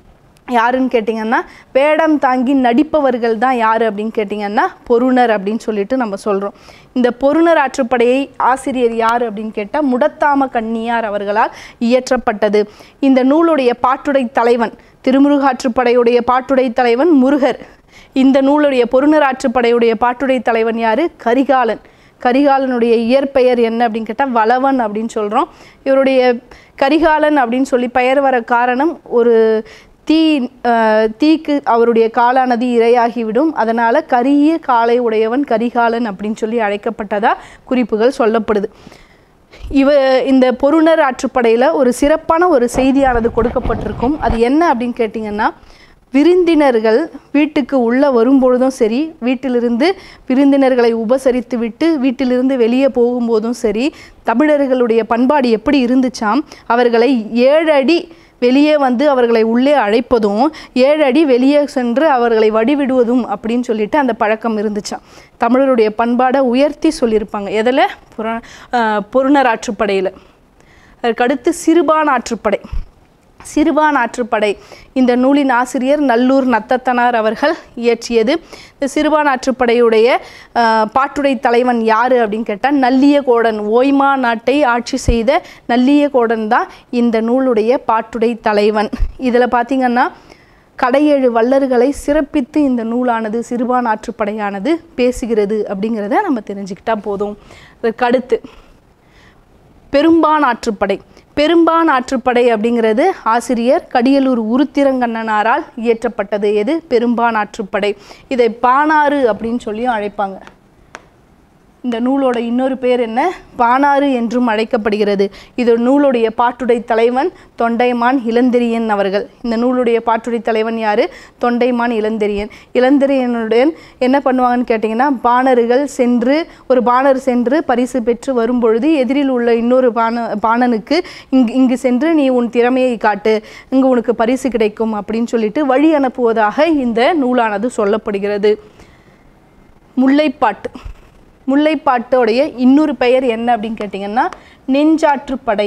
யாருன்னு கேட்டிங்கன்னா வேடம் தாங்கி நடிப்பவர்கள் தான் யார் அப்படின்னு கேட்டிங்கன்னா பொருணர் அப்படின்னு சொல்லிட்டு நம்ம சொல்கிறோம் இந்த பொருணர் ஆற்றுப்படையை ஆசிரியர் யார் அப்படின்னு கேட்டால் முடத்தாம கண்ணியார் அவர்களால் இயற்றப்பட்டது இந்த நூலுடைய பாட்டுடை தலைவன் திருமுருகாற்றுப்படையுடைய பாட்டுடை தலைவன் முருகர் இந்த நூலுடைய பொருணர் ஆற்றுப்படையுடைய பாட்டுடை தலைவன் யார் கரிகாலன் கரிகாலனுடைய இயற்பெயர் என்ன அப்படின்னு கேட்டால் வளவன் அப்படின்னு சொல்கிறோம் இவருடைய கரிகாலன் அப்படின்னு சொல்லி பெயர் வர காரணம் ஒரு தீ அஹ், தீக்கு அவருடைய காலானது இரையாகிவிடும் அதனால் கரிய காலை உடையவன் கரிகாலன் அப்படின்னு சொல்லி அழைக்கப்பட்டதா குறிப்புகள் சொல்லப்படுது இவ இந்த பொருணர் ஆற்றுப்படையில் ஒரு சிறப்பான ஒரு செய்தியானது கொடுக்கப்பட்டிருக்கும் அது என்ன அப்படின்னு கேட்டிங்கன்னா விருந்தினர்கள் வீட்டுக்கு உள்ளே வரும்பொழுதும் சரி வீட்டிலிருந்து விருந்தினர்களை உபசரித்து விட்டு வீட்டிலிருந்து வெளியே போகும்போதும் சரி தமிழர்களுடைய பண்பாடு எப்படி இருந்துச்சாம் அவர்களை ஏழு அடி வெளியே வந்து அவர்களை உள்ளே அழைப்பதும் ஏழு அடி வெளியே சென்று அவர்களை வடிவிடுவதும் அப்படின்னு சொல்லிட்டு அந்த பழக்கம் இருந்துச்சாம் தமிழருடைய பண்பாடை உயர்த்தி சொல்லியிருப்பாங்க எதில் புற அஹ் பொருணர் ஆற்றுப்படையில் அதற்கடுத்து சிறுபான் ஆற்றுப்படை சிறுபான் ஆற்றுப்படை இந்த நூலின் ஆசிரியர் நல்லூர் நத்தத்தனார் அவர்கள் இயற்றியது இந்த சிறுபான் ஆற்றுப்படையுடைய அஹ், பாட்டுடை தலைவன் யார் அப்படின்னு கேட்டால் நல்லிய கோடன் ஓய்மா நாட்டை ஆட்சி செய்த நல்லிய கோடன் தான் இந்த நூலுடைய பாட்டுடை தலைவன் இதில் பார்த்தீங்கன்னா கடையேழு வள்ளர்களை சிறப்பித்து இந்த நூலானது சிறுபான் ஆற்றுப்படையானது பேசுகிறது அப்படிங்கிறத நம்ம தெரிஞ்சுக்கிட்டா போதும் அதற்கடுத்து பெரும்பான் ஆற்றுப்படை பெரும்பான் ஆற்றுப்படை அப்படிங்கிறது ஆசிரியர் கடியலூர் உருத்திரங்கண்ணனாரால் இயற்றப்பட்டது எது பெரும்பான் ஆற்றுப்படை இதை பானாறு அப்படின்னு சொல்லியும் அழைப்பாங்க இந்த நூலோட இன்னொரு பேர் என்ன பானாறு என்றும் அழைக்கப்படுகிறது இது நூலுடைய பாட்டுடை தலைவன் தொண்டைமான் இளந்தெரியன் அவர்கள் இந்த நூலுடைய பாட்டுடை தலைவன் யார் தொண்டைமான் இளந்தெரியன் இளந்தெரியனுடன் என்ன பண்ணுவாங்கன்னு கேட்டிங்கன்னா பாணர்கள் சென்று ஒரு பாணர் சென்று பரிசு பெற்று வரும்பொழுது எதிரில் உள்ள இன்னொரு பாண பாணனுக்கு இங்கு இங்கு சென்று நீ உன் திறமையை காட்டு இங்கு உனக்கு பரிசு கிடைக்கும் அப்படின்னு சொல்லிட்டு வழி அனுப்புவதாக இந்த நூலானது சொல்லப்படுகிறது முல்லைப்பாட்டு முல்லைப்பாட்டோடைய இன்னொரு பெயர் என்ன அப்படின்னு கேட்டிங்கன்னா நெஞ்சாற்றுப்படை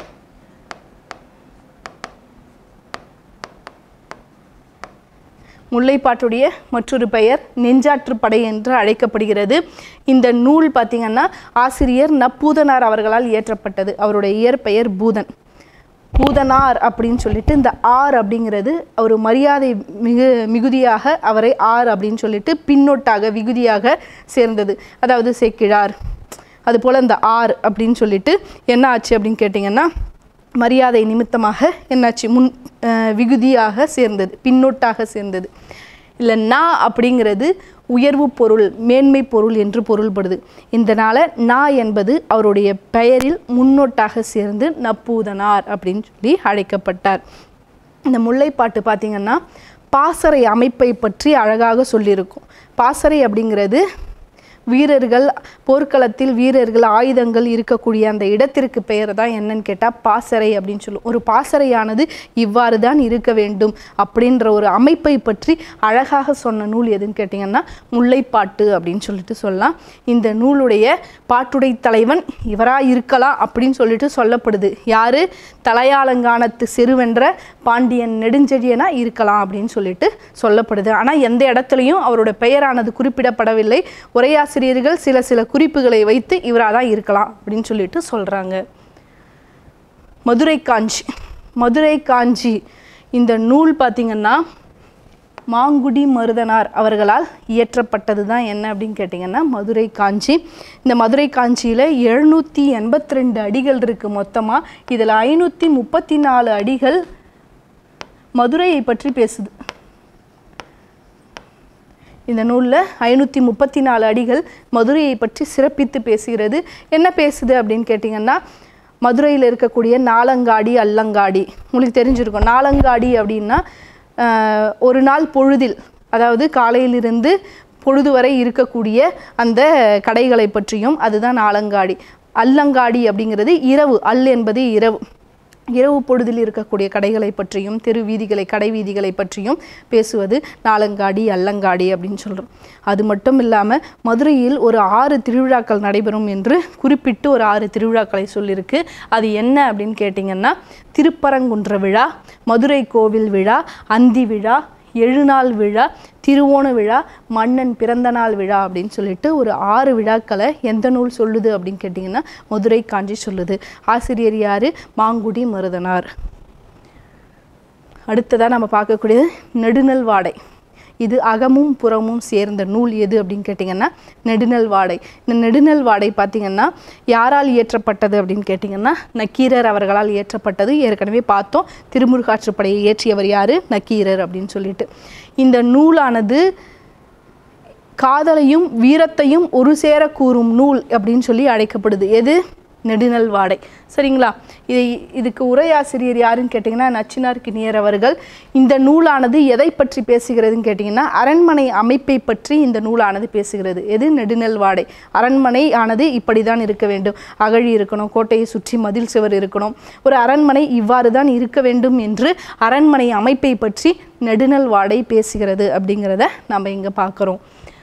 முல்லைப்பாட்டுடைய மற்றொரு பெயர் நெஞ்சாற்றுப்படை என்று அழைக்கப்படுகிறது இந்த நூல் பார்த்திங்கன்னா ஆசிரியர் நப்பூதனார் அவர்களால் இயற்றப்பட்டது அவருடைய இயற்பெயர் பூதன் பூதனார் அப்படின்னு சொல்லிட்டு இந்த ஆர் அப்படிங்கிறது ஒரு மரியாதை மிகு மிகுதியாக அவரை ஆர் அப்படின்னு சொல்லிட்டு பின்னொட்டாக விகுதியாக சேர்ந்தது அதாவது சேக்கிழார் அதுபோல் இந்த ஆர் அப்படின்னு சொல்லிட்டு என்ன ஆச்சு அப்படின்னு கேட்டிங்கன்னா மரியாதை நிமித்தமாக என்னாச்சு முன் அஹ், விகுதியாக சேர்ந்தது பின்னொட்டாக சேர்ந்தது இல்லை நா அப்படிங்கிறது உயர்வு பொருள் மேன்மை பொருள் என்று பொருள்படுது இதனால் நா என்பது அவருடைய பெயரில் முன்னொட்டாக சேர்ந்து நப்பூதனார் அப்படின்னு சொல்லி அழைக்கப்பட்டார் இந்த முல்லைப்பாட்டு பார்த்திங்கன்னா பாசறை அமைப்பை பற்றி அழகாக சொல்லியிருக்கும் பாசறை அப்படிங்கிறது வீரர்கள் போர்க்களத்தில் வீரர்கள் ஆயுதங்கள் இருக்கக்கூடிய அந்த இடத்திற்கு பெயர் தான் என்னன்னு கேட்டால் பாசறை அப்படின்னு சொல்லும் ஒரு பாசறையானது இவ்வாறு தான் இருக்க வேண்டும் அப்படின்ற ஒரு அமைப்பை பற்றி அழகாக சொன்ன நூல் எதுன்னு கேட்டிங்கன்னா முல்லைப்பாட்டு அப்படின்னு சொல்லிட்டு சொல்லலாம் இந்த நூலுடைய பாட்டுடை தலைவன் இவராக இருக்கலாம் அப்படின்னு சொல்லிட்டு சொல்லப்படுது யாரு தலையாலங்கானத்து செருவென்ற பாண்டியன் நெடுஞ்செழியனா இருக்கலாம் அப்படின்னு சொல்லிட்டு சொல்லப்படுது ஆனால் எந்த இடத்துலையும் அவரோட பெயரானது குறிப்பிடப்படவில்லை உரையாசிரியர்கள் சில சில குறிப்புகளை வைத்து இவராக தான் இருக்கலாம் அப்படின்னு சொல்லிட்டு சொல்கிறாங்க மதுரை காஞ்சி மதுரை காஞ்சி இந்த நூல் பார்த்திங்கன்னா மாங்குடி மருதனார் அவர்களால் இயற்றப்பட்டது தான் என்ன அப்படின்னு கேட்டிங்கன்னா மதுரை காஞ்சி இந்த மதுரை காஞ்சியில் எழுநூற்றி எண்பத்தி ரெண்டு அடிகள் இருக்குது மொத்தமாக இதில் ஐநூற்றி முப்பத்தி நாலு அடிகள் மதுரையை பற்றி பேசுது இந்த நூலில் ஐநூற்றி முப்பத்தி நாலு அடிகள் மதுரையை பற்றி சிறப்பித்து பேசுகிறது என்ன பேசுது அப்படின்னு கேட்டிங்கன்னா மதுரையில் இருக்கக்கூடிய நாலங்காடி அல்லங்காடி உங்களுக்கு தெரிஞ்சிருக்கும் நாலங்காடி அப்படின்னா ஆஹ், ஒரு நாள் பொழுதில் அதாவது காலையிலிருந்து பொழுது வரை இருக்கக்கூடிய அந்த கடைகளை பற்றியும் அதுதான் நாலங்காடி அல்லங்காடி அப்படிங்கிறது இரவு அல் என்பது இரவு இரவு பொழுதில் இருக்கக்கூடிய கடைகளை பற்றியும் தெரு வீதிகளை கடை வீதிகளை பற்றியும் பேசுவது நாலங்காடி அல்லங்காடி அப்படின்னு சொல்கிறோம் அது மட்டும் இல்லாமல் மதுரையில் ஒரு ஆறு திருவிழாக்கள் நடைபெறும் என்று குறிப்பிட்டு ஒரு ஆறு திருவிழாக்களை சொல்லியிருக்கு அது என்ன அப்படின்னு கேட்டிங்கன்னா திருப்பரங்குன்ற விழா மதுரை கோவில் விழா அந்தி விழா எழுநாள் விழா திருவோண விழா மன்னன் பிறந்த நாள் விழா அப்படின்னு சொல்லிட்டு ஒரு ஆறு விழாக்களை எந்த நூல் சொல்லுது அப்படின்னு கேட்டிங்கன்னா மதுரை காஞ்சி சொல்லுது ஆசிரியர் யார் மாங்குடி மருதனார் அடுத்ததாக நம்ம பார்க்கக்கூடியது நெடுநல் வாடை இது அகமும் புறமும் சேர்ந்த நூல் எது அப்படின்னு கேட்டிங்கன்னா நெடுநல் வாடை இந்த நெடுநல் வாடை பார்த்திங்கன்னா யாரால் இயற்றப்பட்டது அப்படின்னு கேட்டிங்கன்னா நக்கீரர் அவர்களால் இயற்றப்பட்டது ஏற்கனவே பார்த்தோம் திருமுருகாற்றுப்படையை இயற்றியவர் யார் நக்கீரர் அப்படின்னு சொல்லிட்டு இந்த நூலானது காதலையும் வீரத்தையும் ஒரு சேர கூறும் நூல் அப்படின்னு சொல்லி அழைக்கப்படுது எது நெடுநல் வாடை சரிங்களா இது இதுக்கு உரையாசிரியர் யாருன்னு கேட்டிங்கன்னா நச்சினார் கிணியர் அவர்கள் இந்த நூலானது எதை பற்றி பேசுகிறதுன்னு கேட்டிங்கன்னா அரண்மனை அமைப்பை பற்றி இந்த நூலானது பேசுகிறது எது நெடுநல் வாடை அரண்மனை ஆனது இப்படி தான் இருக்க வேண்டும் அகழி இருக்கணும் கோட்டையை சுற்றி மதில் சுவர் இருக்கணும் ஒரு அரண்மனை இவ்வாறு தான் இருக்க வேண்டும் என்று அரண்மனை அமைப்பை பற்றி நெடுநல் வாடை பேசுகிறது அப்படிங்கிறத நம்ம இங்கே பார்க்குறோம்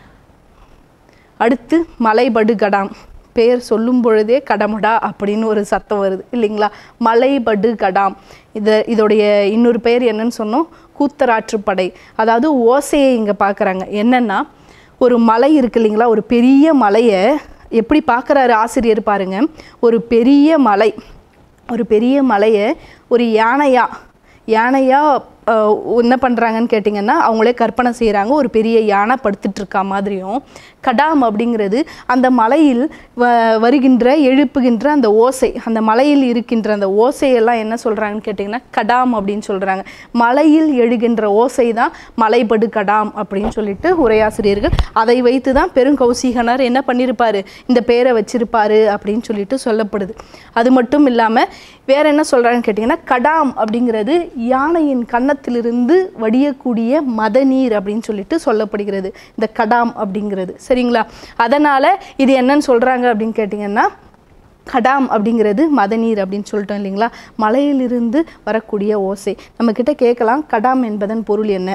அடுத்து மலைபடு கடாம் பெயர் சொல்லும் பொழுதே கடமுடா அப்படின்னு ஒரு சத்தம் வருது இல்லைங்களா மலைபடு கடாம் இது இதோடைய இன்னொரு பெயர் என்னன்னு சொன்னோம் கூத்தராற்றுப்படை அதாவது ஓசையை இங்கே பார்க்குறாங்க என்னென்னா ஒரு மலை இருக்கு இல்லைங்களா ஒரு பெரிய மலையை எப்படி பார்க்குறாரு ஆசிரியர் பாருங்க ஒரு பெரிய மலை ஒரு பெரிய மலையை ஒரு யானையா யானையா அஹ், என்ன பண்ணுறாங்கன்னு கேட்டிங்கன்னா அவங்களே கற்பனை செய்கிறாங்க ஒரு பெரிய யானை படுத்துட்டு இருக்கா மாதிரியும் கடாம் அப்படிங்கிறது அந்த மலையில் வ வருகின்ற எழுப்புகின்ற அந்த ஓசை அந்த மலையில் இருக்கின்ற அந்த ஓசையெல்லாம் என்ன சொல்கிறாங்கன்னு கேட்டிங்கன்னா கடாம் அப்படின்னு சொல்கிறாங்க மலையில் எழுகின்ற ஓசை தான் மலைபடு கடாம் அப்படின்னு சொல்லிட்டு உரையாசிரியர்கள் அதை வைத்து தான் பெருங்கௌசிகனார் என்ன பண்ணியிருப்பாரு இந்த பேரை வச்சிருப்பாரு அப்படின்னு சொல்லிட்டு சொல்லப்படுது அது மட்டும் இல்லாமல் வேற என்ன சொல்கிறாங்கன்னு கேட்டிங்கன்னா கடாம் அப்படிங்கிறது யானையின் கன்னத்திலிருந்து வடியக்கூடிய மதநீர் அப்படின்னு சொல்லிட்டு சொல்லப்படுகிறது இந்த கடாம் அப்படிங்கிறது சரிங்களா அதனால் இது என்னன்னு சொல்கிறாங்க அப்படின்னு கேட்டிங்கன்னா கடாம் அப்படிங்கிறது மதநீர் அப்படின்னு சொல்லிட்டோம் இல்லைங்களா மலையிலிருந்து வரக்கூடிய ஓசை நம்மக்கிட்ட கேட்கலாம் கடாம் என்பதன் பொருள் என்ன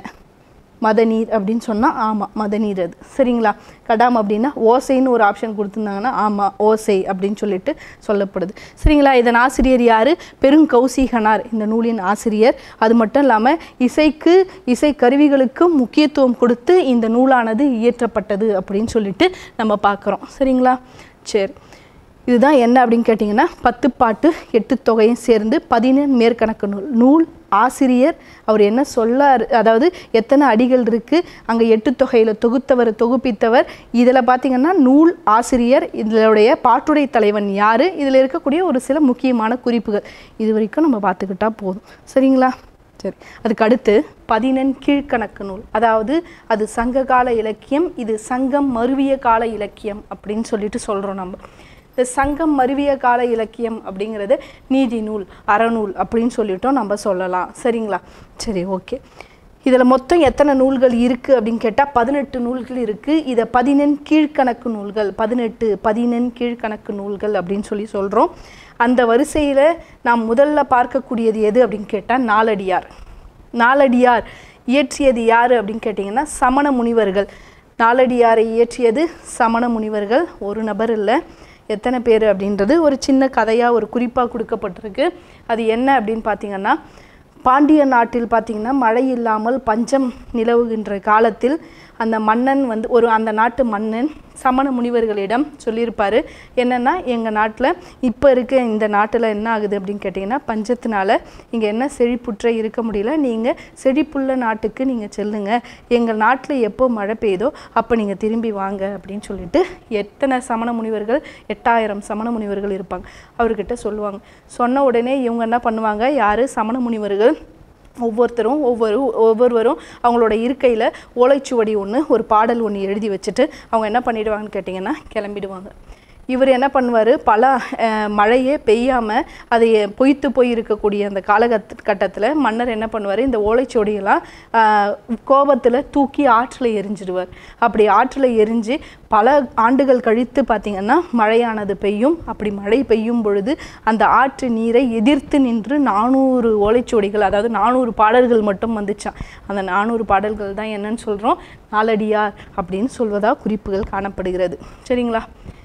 மதநீர் அப்படின்னு சொன்னால் ஆமாம் மதநீர் அது சரிங்களா கடாம் அப்படின்னா ஓசைன்னு ஒரு ஆப்ஷன் கொடுத்துருந்தாங்கன்னா ஆமாம் ஓசை அப்படின்னு சொல்லிட்டு சொல்லப்படுது சரிங்களா இதன் ஆசிரியர் யார் பெருங்கௌசிகனார் இந்த நூலின் ஆசிரியர் அது மட்டும் இல்லாமல் இசைக்கு இசை கருவிகளுக்கும் முக்கியத்துவம் கொடுத்து இந்த நூலானது இயற்றப்பட்டது அப்படின்னு சொல்லிட்டு நம்ம பார்க்குறோம் சரிங்களா சரி இதுதான் என்ன அப்படின்னு கேட்டிங்கன்னா பத்து பாட்டு எட்டு தொகையும் சேர்ந்து பதினெண் மேற்கணக்கு நூல் நூல் ஆசிரியர் அவர் என்ன சொல்லார் அதாவது எத்தனை அடிகள் இருக்குது அங்கே எட்டு தொகையில் தொகுத்தவர் தொகுப்பித்தவர் இதில் பார்த்தீங்கன்னா நூல் ஆசிரியர் இதனுடைய பாட்டுடை தலைவன் யார் இதில் இருக்கக்கூடிய ஒரு சில முக்கியமான குறிப்புகள் இது வரைக்கும் நம்ம பார்த்துக்கிட்டா போதும் சரிங்களா சரி அதுக்கு அடுத்து பதினெண் கீழ்க்கணக்கு நூல் அதாவது அது சங்ககால இலக்கியம் இது சங்கம் மருவிய கால இலக்கியம் அப்படின்னு சொல்லிட்டு சொல்கிறோம் நம்ம இந்த சங்கம் மருவிய கால இலக்கியம் அப்படிங்கிறது நீதி நூல் அறநூல் அப்படின்னு சொல்லிட்டோம் நம்ம சொல்லலாம் சரிங்களா சரி ஓகே இதில் மொத்தம் எத்தனை நூல்கள் இருக்குது அப்படின்னு கேட்டால் பதினெட்டு நூல்கள் இருக்குது இதை பதினெண் கீழ்க்கணக்கு நூல்கள் பதினெட்டு பதினெண் கீழ்க்கணக்கு நூல்கள் அப்படின்னு சொல்லி சொல்கிறோம் அந்த வரிசையில் நாம் முதல்ல பார்க்கக்கூடியது எது அப்படின்னு கேட்டால் நாலடியார் நாலடியார் இயற்றியது யார் அப்படின்னு கேட்டிங்கன்னா சமண முனிவர்கள் நாலடியாரை இயற்றியது சமண முனிவர்கள் ஒரு நபர் இல்லை எத்தனை பேர் அப்படின்றது ஒரு சின்ன கதையாக ஒரு குறிப்பாக கொடுக்கப்பட்டிருக்கு அது என்ன அப்படின்னு பார்த்தீங்கன்னா பாண்டிய நாட்டில் பார்த்தீங்கன்னா மழை இல்லாமல் பஞ்சம் நிலவுகின்ற காலத்தில் அந்த மன்னன் வந்து ஒரு அந்த நாட்டு மன்னன் சமண முனிவர்களிடம் சொல்லியிருப்பார் என்னென்னா எங்கள் நாட்டில் இப்போ இருக்க இந்த நாட்டில் என்ன ஆகுது அப்படின்னு கேட்டிங்கன்னா பஞ்சத்தினால இங்கே என்ன செழிப்புற்ற இருக்க முடியல நீங்கள் செழிப்புள்ள நாட்டுக்கு நீங்கள் செல்லுங்க எங்கள் நாட்டில் எப்போ மழை பெய்யுதோ அப்போ நீங்கள் திரும்பி வாங்க அப்படின்னு சொல்லிட்டு எத்தனை சமண முனிவர்கள் எட்டாயிரம் சமண முனிவர்கள் இருப்பாங்க அவர்கிட்ட சொல்லுவாங்க சொன்ன உடனே இவங்க என்ன பண்ணுவாங்க யார் சமண முனிவர்கள் ஒவ்வொருத்தரும் ஒவ்வொரு ஒவ்வொருவரும் அவங்களோட இருக்கையில் ஓலைச்சுவடி ஒன்று ஒரு பாடல் ஒன்று எழுதி வச்சுட்டு அவங்க என்ன பண்ணிடுவாங்கன்னு கேட்டிங்கன்னா கிளம்பிடுவாங்க இவர் என்ன பண்ணுவார் பல அஹ், மழையே பெய்யாமல் அதை பொய்த்து போய் இருக்கக்கூடிய அந்த காலகட்ட கட்டத்தில் மன்னர் என்ன பண்ணுவார் இந்த ஓலைச்சுவடியெல்லாம் கோபத்தில் தூக்கி ஆற்றில் எரிஞ்சிடுவார் அப்படி ஆற்றில் எரிஞ்சு பல ஆண்டுகள் கழித்து பார்த்திங்கன்னா மழையானது பெய்யும் அப்படி மழை பெய்யும் பொழுது அந்த ஆற்று நீரை எதிர்த்து நின்று நானூறு ஓலைச்சுவடிகள் அதாவது நானூறு பாடல்கள் மட்டும் வந்துச்சாம் அந்த நானூறு பாடல்கள் தான் என்னன்னு சொல்கிறோம் நாலடியார் அப்படின்னு சொல்வதாக குறிப்புகள் காணப்படுகிறது சரிங்களா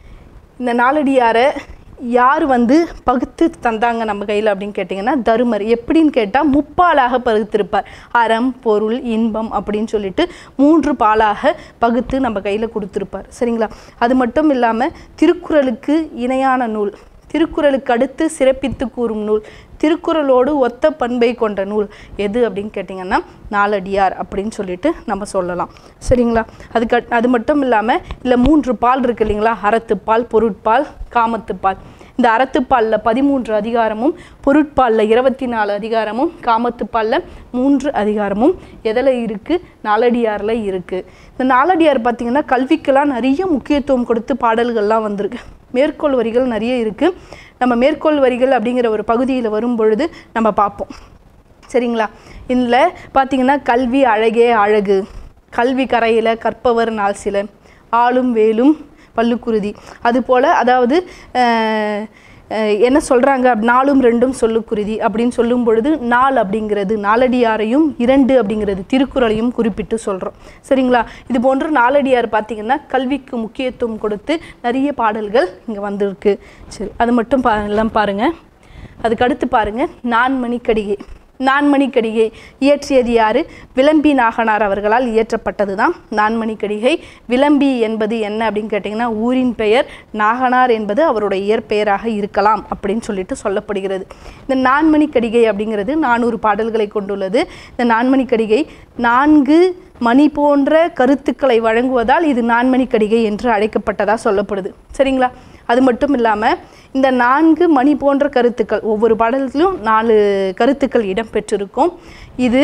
இந்த நாலடியாரை யார் வந்து பகுத்து தந்தாங்க நம்ம கையில் அப்படின்னு கேட்டிங்கன்னா தருமர் எப்படின்னு கேட்டால் முப்பாலாக பகுத்திருப்பார் அறம் பொருள் இன்பம் அப்படின்னு சொல்லிட்டு மூன்று பாலாக பகுத்து நம்ம கையில் கொடுத்துருப்பார் சரிங்களா அது மட்டும் இல்லாமல் திருக்குறளுக்கு இணையான நூல் திருக்குறளுக்கு அடுத்து சிறப்பித்து கூறும் நூல் திருக்குறளோடு ஒத்த பண்பை கொண்ட நூல் எது அப்படின்னு கேட்டிங்கன்னா நாலடியார் அப்படின்னு சொல்லிட்டு நம்ம சொல்லலாம் சரிங்களா அதுக்கு அட்- அது மட்டும் இல்லாமல் இல்லை மூன்று பால் இருக்கு இல்லைங்களா அறத்துப்பால் பொருட்பால் காமத்துப்பால் இந்த அறத்துப்பாலில் பதிமூன்று அதிகாரமும் பொருட்பாலில் இருபத்தி நாலு அதிகாரமும் காமத்துப்பாலில் மூன்று அதிகாரமும் எதில் இருக்குது நாலடியாரில் இருக்குது இந்த நாலடியார் பார்த்திங்கன்னா கல்விக்கெல்லாம் நிறைய முக்கியத்துவம் கொடுத்து பாடல்கள்லாம் வந்திருக்கு மேற்கோள் வரிகள் நிறைய இருக்குது நம்ம மேற்கோள் வரிகள் அப்படிங்கிற ஒரு பகுதியில் வரும் பொழுது நம்ம பார்ப்போம் சரிங்களா இதில் பார்த்தீங்கன்னா கல்வி அழகே அழகு கல்வி கரையில் கற்பவர் நாள் சில ஆளும் வேலும் பல்லுக்குருதி அதுபோல் அதாவது அஹ், அஹ், என்ன சொல்கிறாங்க நாலும் ரெண்டும் சொல்லுக்குருதி அப்படின்னு சொல்லும் பொழுது நாள் அப்படிங்கிறது நாலடியாரையும் இரண்டு அப்படிங்கிறது திருக்குறளையும் குறிப்பிட்டு சொல்கிறோம் சரிங்களா இது போன்று நாலடியார் பார்த்தீங்கன்னா கல்விக்கு முக்கியத்துவம் கொடுத்து நிறைய பாடல்கள் இங்கே வந்திருக்கு சரி அது மட்டும் பா எல்லாம் பாருங்கள் அதுக்கு அடுத்து பாருங்க நான்மணிக்கடிகை நான்மணிக்கடிகை இயற்றியது யாரு விளம்பி நாகனார் அவர்களால் இயற்றப்பட்டது தான் நான்மணிக்கடிகை விளம்பி என்பது என்ன அப்படின்னு கேட்டிங்கன்னா ஊரின் பெயர் நாகனார் என்பது அவருடைய இயற்பெயராக இருக்கலாம் அப்படின்னு சொல்லிட்டு சொல்லப்படுகிறது இந்த நான்மணிக்கடிகை அப்படிங்கிறது நானூறு பாடல்களை கொண்டுள்ளது இந்த நான்மணிக்கடிகை நான்கு மணி போன்ற கருத்துக்களை வழங்குவதால் இது நான்மணிக்கடிகை என்று அழைக்கப்பட்டதா சொல்லப்படுது சரிங்களா அது மட்டும் இல்லாமல் இந்த நான்கு மணி போன்ற கருத்துக்கள் ஒவ்வொரு பாடல்களிலும் நாலு கருத்துக்கள் இடம்பெற்றிருக்கும் இது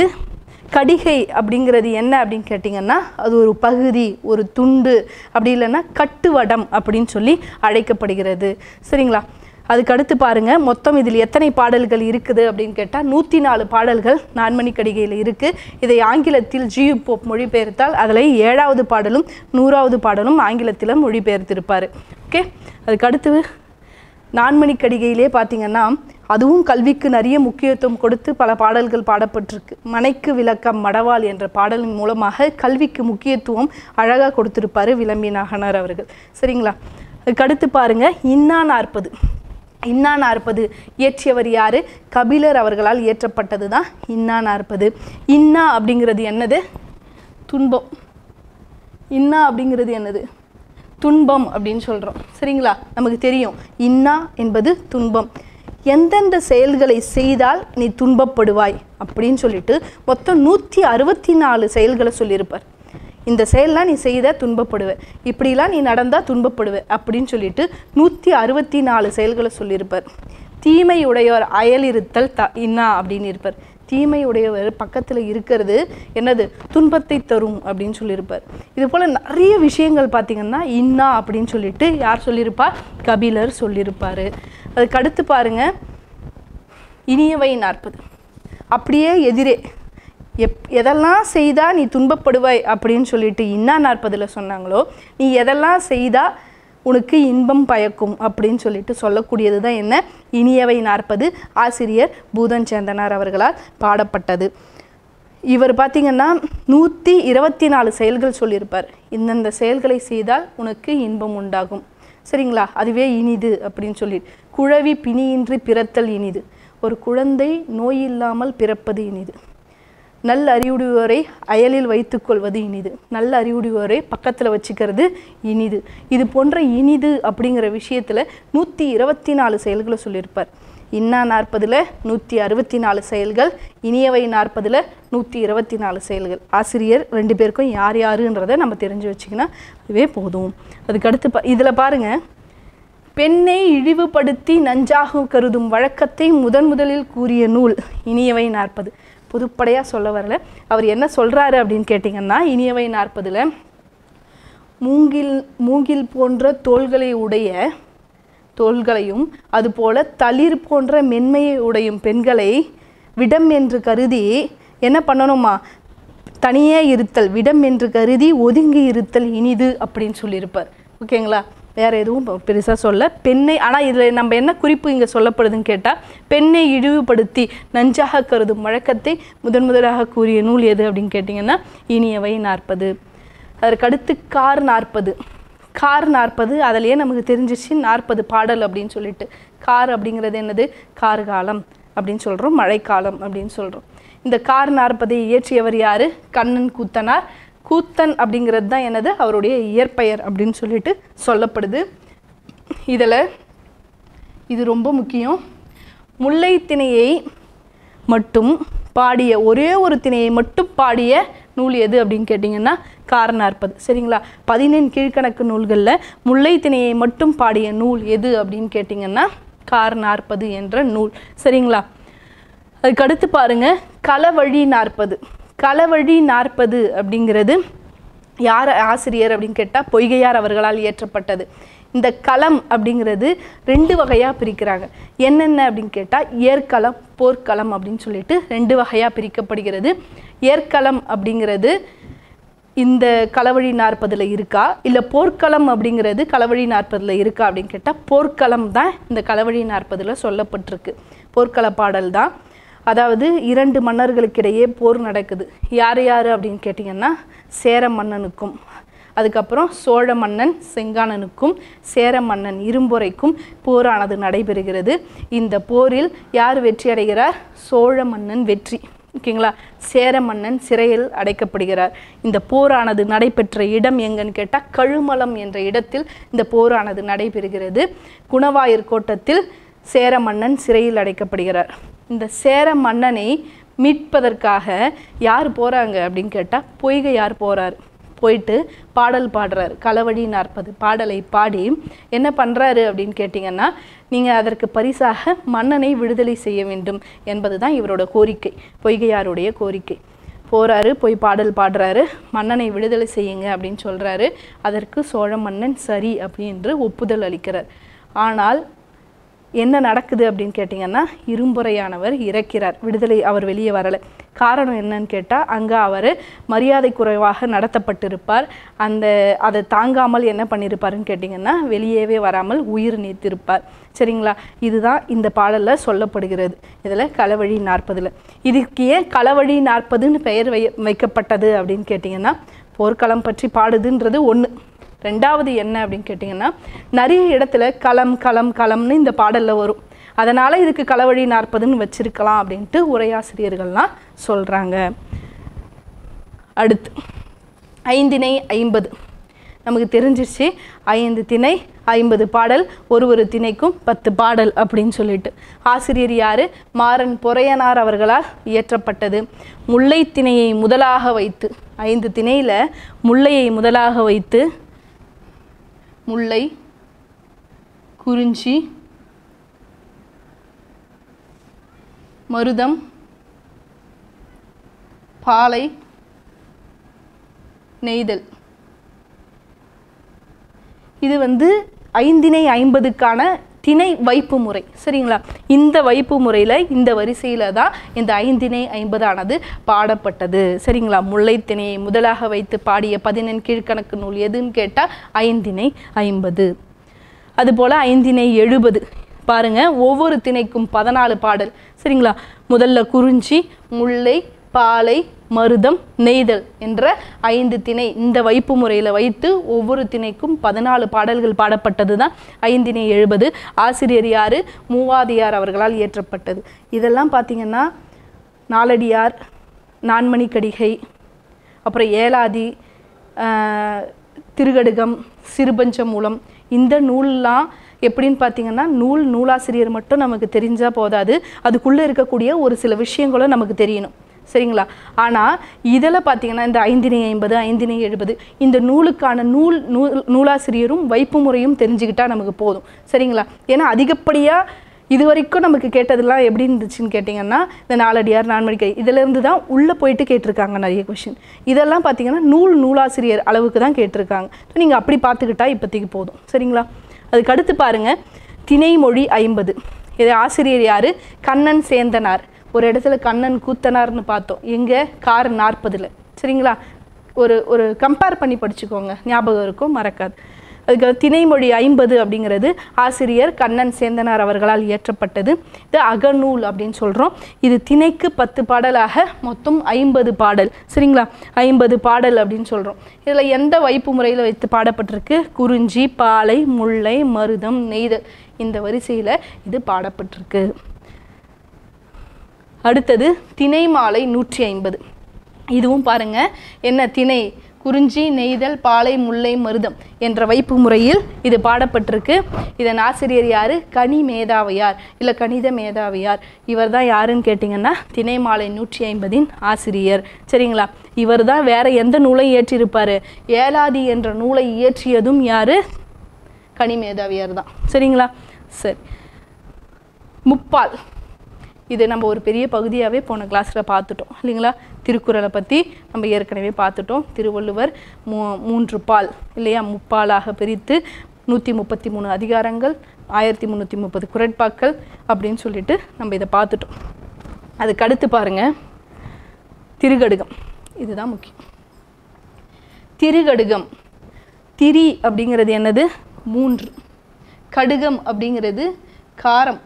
கடிகை அப்படிங்கிறது என்ன அப்படின்னு கேட்டிங்கன்னா அது ஒரு பகுதி ஒரு துண்டு அப்படி இல்லைன்னா கட்டுவடம் அப்படின்னு சொல்லி அழைக்கப்படுகிறது சரிங்களா அதுக்கு அடுத்து பாருங்க மொத்தம் இதில் எத்தனை பாடல்கள் இருக்குது அப்படின்னு கேட்டால் நூற்றி நாலு பாடல்கள் நான்மணி கடிகையில் இருக்குது இதை ஆங்கிலத்தில் ஜியு போப் மொழிபெயர்த்தால் அதில் ஏழாவது பாடலும் நூறாவது பாடலும் ஆங்கிலத்தில் மொழிபெயர்த்திருப்பார் ஓகே அதுக்கு அடுத்து நான்மணி கடிகையிலே பார்த்தீங்கன்னா அதுவும் கல்விக்கு நிறைய முக்கியத்துவம் கொடுத்து பல பாடல்கள் பாடப்பட்டிருக்கு மனைக்கு விளக்கம் மடவாள் என்ற பாடலின் மூலமாக கல்விக்கு முக்கியத்துவம் அழகாக கொடுத்திருப்பாரு விளம்பி நாகனார் அவர்கள் சரிங்களா அதுக்கு அடுத்து பாருங்க இன்னா நாற்பது இன்னா நாற்பது இயற்றியவர் யாரு கபிலர் அவர்களால் இயற்றப்பட்டது தான் இன்னா நாற்பது இன்னா அப்படிங்கிறது என்னது துன்பம் இன்னா அப்படிங்கிறது என்னது துன்பம் அப்படின்னு சொல்கிறோம் சரிங்களா நமக்கு தெரியும் இன்னா என்பது துன்பம் எந்தெந்த செயல்களை செய்தால் நீ துன்பப்படுவாய் அப்படின்னு சொல்லிட்டு மொத்தம் நூற்றி அறுபத்தி நாலு செயல்களை சொல்லியிருப்பார் இந்த செயல்லாம் நீ செய்த துன்பப்படுவ இப்படிலாம் நீ நடந்தால் துன்பப்படுவ அப்படின்னு சொல்லிட்டு நூற்றி அறுபத்தி நாலு செயல்களை சொல்லியிருப்பார் தீமை உடையோர் அயலிருத்தல் த இன்னா அப்படின்னு இருப்பார் தீமை உடையவர் பக்கத்தில் இருக்கிறது என்னது துன்பத்தை தரும் அப்படின்னு சொல்லியிருப்பார் இது போல் நிறைய விஷயங்கள் பார்த்தீங்கன்னா இன்னா அப்படின்னு சொல்லிட்டு யார் சொல்லியிருப்பா கபிலர் சொல்லியிருப்பார் அதுக்கு அடுத்து பாருங்க இனியவை நாற்பது அப்படியே எதிரே எப் எதெல்லாம் செய்தால் நீ துன்பப்படுவாய் அப்படின்னு சொல்லிட்டு இன்னா நாற்பதில் சொன்னாங்களோ நீ எதெல்லாம் செய்தால் உனக்கு இன்பம் பயக்கும் அப்படின்னு சொல்லிட்டு சொல்லக்கூடியது தான் என்ன இனியவை நாற்பது ஆசிரியர் பூதன் சேந்தனார் அவர்களால் பாடப்பட்டது இவர் பார்த்தீங்கன்னா நூற்றி இருபத்தி நாலு செயல்கள் சொல்லியிருப்பார் இந்தந்த செயல்களை செய்தால் உனக்கு இன்பம் உண்டாகும் சரிங்களா அதுவே இனிது அப்படின்னு சொல்லி குழவி பிணியின்றி பிறத்தல் இனிது ஒரு குழந்தை நோய் இல்லாமல் பிறப்பது இனிது நல்ல அறிவுடையோரை அயலில் வைத்துக்கொள்வது இனிது நல்ல அறிவுடையோரை பக்கத்தில் வச்சுக்கிறது இனிது இது போன்ற இனிது அப்படிங்கிற விஷயத்தில் நூற்றி இருபத்தி நாலு செயல்களை சொல்லியிருப்பார் இன்னா நாற்பதில் நூற்றி அறுபத்தி நாலு செயல்கள் இனியவை நாற்பதில் நூற்றி இருபத்தி நாலு செயல்கள் ஆசிரியர் ரெண்டு பேருக்கும் யார் யாருன்றதை நம்ம தெரிஞ்சு வச்சிங்கன்னா அதுவே போதும் அதுக்கடுத்து பா இதில் பாருங்கள் பெண்ணை இழிவுபடுத்தி நஞ்சாக கருதும் வழக்கத்தை முதன் முதலில் கூறிய நூல் இனியவை நாற்பது புதுப்படையாக சொல்ல வரல அவர் என்ன சொல்கிறாரு அப்படின்னு கேட்டிங்கன்னா இனியவை நாற்பதில் மூங்கில் மூங்கில் போன்ற தோள்களை உடைய தோள்களையும் அதுபோல தளிர் போன்ற மென்மையை உடையும் பெண்களை விடம் என்று கருதி என்ன பண்ணணுமா தனியே இருத்தல் விடம் என்று கருதி ஒதுங்கி இருத்தல் இனிது அப்படின்னு சொல்லியிருப்பார் ஓகேங்களா வேற எதுவும் பெருசாக சொல்ல பெண்ணை ஆனால் இதில் நம்ம என்ன குறிப்பு இங்கே சொல்லப்படுதுன்னு கேட்டால் பெண்ணை இழிவுபடுத்தி நஞ்சாக கருதும் வழக்கத்தை முதன் முதலாக கூறிய நூல் எது அப்படின்னு கேட்டிங்கன்னா இனியவை நாற்பது அதற்கடுத்து கார் நாற்பது கார் நாற்பது அதிலேயே நமக்கு தெரிஞ்சிச்சு நாற்பது பாடல் அப்படின்னு சொல்லிட்டு கார் அப்படிங்கிறது என்னது கார்காலம் அப்படின்னு சொல்கிறோம் மழைக்காலம் அப்படின்னு சொல்கிறோம் இந்த கார் நாற்பதை இயற்றியவர் யார் கண்ணன் கூத்தனார் கூத்தன் அப்படிங்கிறது தான் என்னது அவருடைய இயற்பெயர் அப்படின்னு சொல்லிட்டு சொல்லப்படுது இதில் இது ரொம்ப முக்கியம் முல்லை திணையை மட்டும் பாடிய ஒரே ஒரு திணையை மட்டும் பாடிய நூல் எது அப்படின்னு கேட்டிங்கன்னா கார் நாற்பது சரிங்களா பதினெண் கீழ்க்கணக்கு நூல்களில் முல்லை திணையை மட்டும் பாடிய நூல் எது அப்படின்னு கேட்டிங்கன்னா கார் நாற்பது என்ற நூல் சரிங்களா அதுக்கு அடுத்து பாருங்க களவழி நாற்பது களவழி நாற்பது அப்படிங்கிறது யார் ஆசிரியர் அப்படின்னு கேட்டால் பொய்கையார் அவர்களால் இயற்றப்பட்டது இந்த களம் அப்படிங்கிறது ரெண்டு வகையாக பிரிக்கிறாங்க என்னென்ன அப்படின்னு கேட்டால் ஏற்களம் போர்க்களம் அப்படின்னு சொல்லிட்டு ரெண்டு வகையாக பிரிக்கப்படுகிறது ஏற்களம் அப்படிங்கிறது இந்த களவழி நாற்பதில் இருக்கா இல்லை போர்க்களம் அப்படிங்கிறது களவழி நாற்பதில் இருக்கா அப்படின்னு கேட்டால் போர்க்களம் தான் இந்த களவழி நாற்பதில் சொல்லப்பட்டிருக்கு போர்க்கள பாடல் தான் அதாவது இரண்டு மன்னர்களுக்கிடையே போர் நடக்குது யார் யார் அப்படின்னு கேட்டிங்கன்னா சேர மன்னனுக்கும் அதுக்கப்புறம் சோழ மன்னன் செங்கானனுக்கும் சேர மன்னன் இரும்பொறைக்கும் போரானது நடைபெறுகிறது இந்த போரில் யார் வெற்றி அடைகிறார் சோழ மன்னன் வெற்றி ஓகேங்களா சேர மன்னன் சிறையில் அடைக்கப்படுகிறார் இந்த போரானது நடைபெற்ற இடம் எங்கன்னு கேட்டால் கழுமலம் என்ற இடத்தில் இந்த போரானது நடைபெறுகிறது குணவாயூர் கோட்டத்தில் சேர மன்னன் சிறையில் அடைக்கப்படுகிறார் இந்த சேர மன்னனை மீட்பதற்காக யார் போகிறாங்க அப்படின்னு கேட்டால் பொய்கை யார் போகிறார் போயிட்டு பாடல் பாடுறாரு களவழி நாற்பது பாடலை பாடி என்ன பண்ணுறாரு அப்படின்னு கேட்டிங்கன்னா நீங்கள் அதற்கு பரிசாக மன்னனை விடுதலை செய்ய வேண்டும் என்பது தான் இவரோட கோரிக்கை பொய்கையாருடைய கோரிக்கை போகிறாரு போய் பாடல் பாடுறாரு மன்னனை விடுதலை செய்யுங்க அப்படின்னு சொல்கிறாரு அதற்கு சோழ மன்னன் சரி அப்படின்னு ஒப்புதல் அளிக்கிறார் ஆனால் என்ன நடக்குது அப்படின்னு கேட்டிங்கன்னா இரும்புறையானவர் இறக்கிறார் விடுதலை அவர் வெளியே வரலை காரணம் என்னன்னு கேட்டால் அங்கே அவர் மரியாதை குறைவாக நடத்தப்பட்டிருப்பார் அந்த அதை தாங்காமல் என்ன பண்ணியிருப்பாருன்னு கேட்டிங்கன்னா வெளியேவே வராமல் உயிர் நீத்திருப்பார் சரிங்களா இதுதான் இந்த பாடலில் சொல்லப்படுகிறது இதில் களவழி நாற்பதில் இதுக்கு ஏன் களவழி நாற்பதுன்னு பெயர் வை வைக்கப்பட்டது அப்படின்னு கேட்டிங்கன்னா போர்க்களம் பற்றி பாடுதுன்றது ஒன்று ரெண்டாவது என்ன அப்படின்னு கேட்டிங்கன்னா நிறைய இடத்துல களம் களம் களம்னு இந்த பாடலில் வரும் அதனால் இதுக்கு களவழி நாற்பதுன்னு வச்சிருக்கலாம் அப்படின்ட்டு உரையாசிரியர்கள்லாம் சொல்கிறாங்க அடுத்து ஐந்திணை ஐம்பது நமக்கு தெரிஞ்சிருச்சு ஐந்து திணை ஐம்பது பாடல் ஒரு ஒரு திணைக்கும் பத்து பாடல் அப்படின்னு சொல்லிட்டு ஆசிரியர் யார் மாறன் பொறையனார் அவர்களால் இயற்றப்பட்டது முல்லை திணையை முதலாக வைத்து ஐந்து திணையில் முல்லையை முதலாக வைத்து முல்லை குறிஞ்சி மருதம் பாலை நெய்தல் இது வந்து ஐந்திணை ஐம்பதுக்கான திணை வைப்பு முறை சரிங்களா இந்த வைப்பு முறையில் இந்த வரிசையில் தான் இந்த ஐந்திணை ஐம்பதானது பாடப்பட்டது சரிங்களா முல்லை திணையை முதலாக வைத்து பாடிய பதினெண் கீழ்க்கணக்கு நூல் எதுன்னு கேட்டால் ஐந்திணை ஐம்பது அதுபோல் ஐந்திணை எழுபது பாருங்க ஒவ்வொரு திணைக்கும் பதினாலு பாடல் சரிங்களா முதல்ல குறிஞ்சி முல்லை பாலை மருதம் நெய்தல் என்ற ஐந்து திணை இந்த வைப்பு முறையில் வைத்து ஒவ்வொரு திணைக்கும் பதினாலு பாடல்கள் பாடப்பட்டது தான் ஐந்திணை எழுபது ஆசிரியர் யார் மூவாதியார் அவர்களால் இயற்றப்பட்டது இதெல்லாம் பார்த்திங்கன்னா நாலடியார் நான்மணிக்கடிகை அப்புறம் ஏலாதி ஆஹ், திருகடுகம் சிறுபஞ்சமூலம் இந்த நூல்லாம் எப்படின்னு பார்த்தீங்கன்னா நூல் நூலாசிரியர் மட்டும் நமக்கு தெரிஞ்சால் போதாது அதுக்குள்ளே இருக்கக்கூடிய ஒரு சில விஷயங்களும் நமக்கு தெரியணும் சரிங்களா ஆனால் இதில் பார்த்தீங்கன்னா இந்த ஐந்திணை ஐம்பது ஐந்திணை எழுபது இந்த நூலுக்கான நூல் நூல் நூலாசிரியரும் வைப்பு முறையும் தெரிஞ்சுக்கிட்டா நமக்கு போதும் சரிங்களா ஏன்னா அதிகப்படியாக இது வரைக்கும் நமக்கு கேட்டதெல்லாம் எப்படி இருந்துச்சுன்னு கேட்டிங்கன்னா இந்த நாலடியார் நான்மணிக்கை இதிலேருந்து தான் உள்ளே போயிட்டு கேட்டிருக்காங்க நிறைய கொஷின் இதெல்லாம் பார்த்தீங்கன்னா நூல் நூலாசிரியர் அளவுக்கு தான் கேட்டிருக்காங்க ஸோ நீங்கள் அப்படி பார்த்துக்கிட்டா இப்போதைக்கு போதும் சரிங்களா அதுக்கு அடுத்து பாருங்க திணைமொழி ஐம்பது இது ஆசிரியர் யார் கண்ணன் சேந்தனார் ஒரு இடத்துல கண்ணன் கூத்தனார்னு பார்த்தோம் எங்கே கார் நாற்பதில் சரிங்களா ஒரு ஒரு கம்பேர் பண்ணி படிச்சுக்கோங்க ஞாபகம் இருக்கும் மறக்காது அதுக்கு திணைமொழி ஐம்பது அப்படிங்கிறது ஆசிரியர் கண்ணன் சேந்தனார் அவர்களால் இயற்றப்பட்டது இது அகநூல் அப்படின்னு சொல்கிறோம் இது திணைக்கு பத்து பாடலாக மொத்தம் ஐம்பது பாடல் சரிங்களா ஐம்பது பாடல் அப்படின்னு சொல்கிறோம் இதில் எந்த வைப்பு முறையில் வைத்து பாடப்பட்டிருக்கு குறிஞ்சி பாலை முல்லை மருதம் நெய்தல் இந்த வரிசையில் இது பாடப்பட்டிருக்கு அடுத்தது திணை மாலை நூற்றி ஐம்பது இதுவும் பாருங்க என்ன திணை குறிஞ்சி நெய்தல் பாலை முல்லை மருதம் என்ற வைப்பு முறையில் இது பாடப்பட்டிருக்கு இதன் ஆசிரியர் யார் கனி மேதாவையார் இல்லை கணித மேதாவையார் இவர் தான் யாருன்னு கேட்டிங்கன்னா திணை மாலை நூற்றி ஐம்பதின் ஆசிரியர் சரிங்களா இவர் தான் வேற எந்த நூலை இயற்றியிருப்பார் ஏலாதி என்ற நூலை இயற்றியதும் யார் கனி மேதாவியார் தான் சரிங்களா சரி முப்பால் இது நம்ம ஒரு பெரிய பகுதியாகவே போன கிளாஸில் பார்த்துட்டோம் இல்லைங்களா திருக்குறளை பற்றி நம்ம ஏற்கனவே பார்த்துட்டோம் திருவள்ளுவர் மூ மூன்று பால் இல்லையா முப்பாலாக பிரித்து நூற்றி முப்பத்தி மூணு அதிகாரங்கள் ஆயிரத்தி முந்நூற்றி முப்பது குரட்பாக்கள் அப்படின்னு சொல்லிட்டு நம்ம இதை பார்த்துட்டோம் அதுக்கு அடுத்து பாருங்க திருகடுகம் இதுதான் முக்கியம் திருகடுகம் திரி அப்படிங்கிறது என்னது மூன்று கடுகம் அப்படிங்கிறது காரம்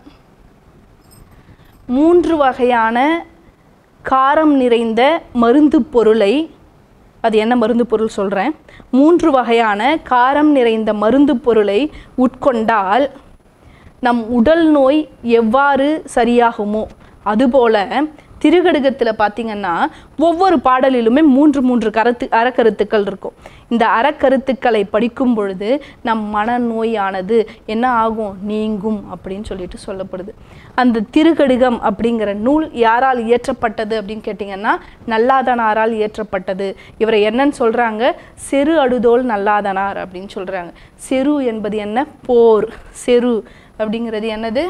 மூன்று வகையான காரம் நிறைந்த மருந்து பொருளை அது என்ன மருந்து பொருள் சொல்கிறேன் மூன்று வகையான காரம் நிறைந்த மருந்து பொருளை உட்கொண்டால் நம் உடல் நோய் எவ்வாறு சரியாகுமோ அதுபோல திருகடுகத்தில் பார்த்தீங்கன்னா ஒவ்வொரு பாடலிலுமே மூன்று மூன்று கருத்து அறக்கருத்துக்கள் இருக்கும் இந்த அறக்கருத்துக்களை படிக்கும் பொழுது நம் மனநோயானது என்ன ஆகும் நீங்கும் அப்படின்னு சொல்லிட்டு சொல்லப்படுது அந்த திருகடுகம் அப்படிங்கிற நூல் யாரால் இயற்றப்பட்டது அப்படின்னு கேட்டிங்கன்னா நல்லாதனாரால் இயற்றப்பட்டது இவரை என்னன்னு சொல்கிறாங்க செரு அடுதோல் நல்லாதனார் அப்படின்னு சொல்கிறாங்க செரு என்பது என்ன போர் செரு அப்படிங்கிறது என்னது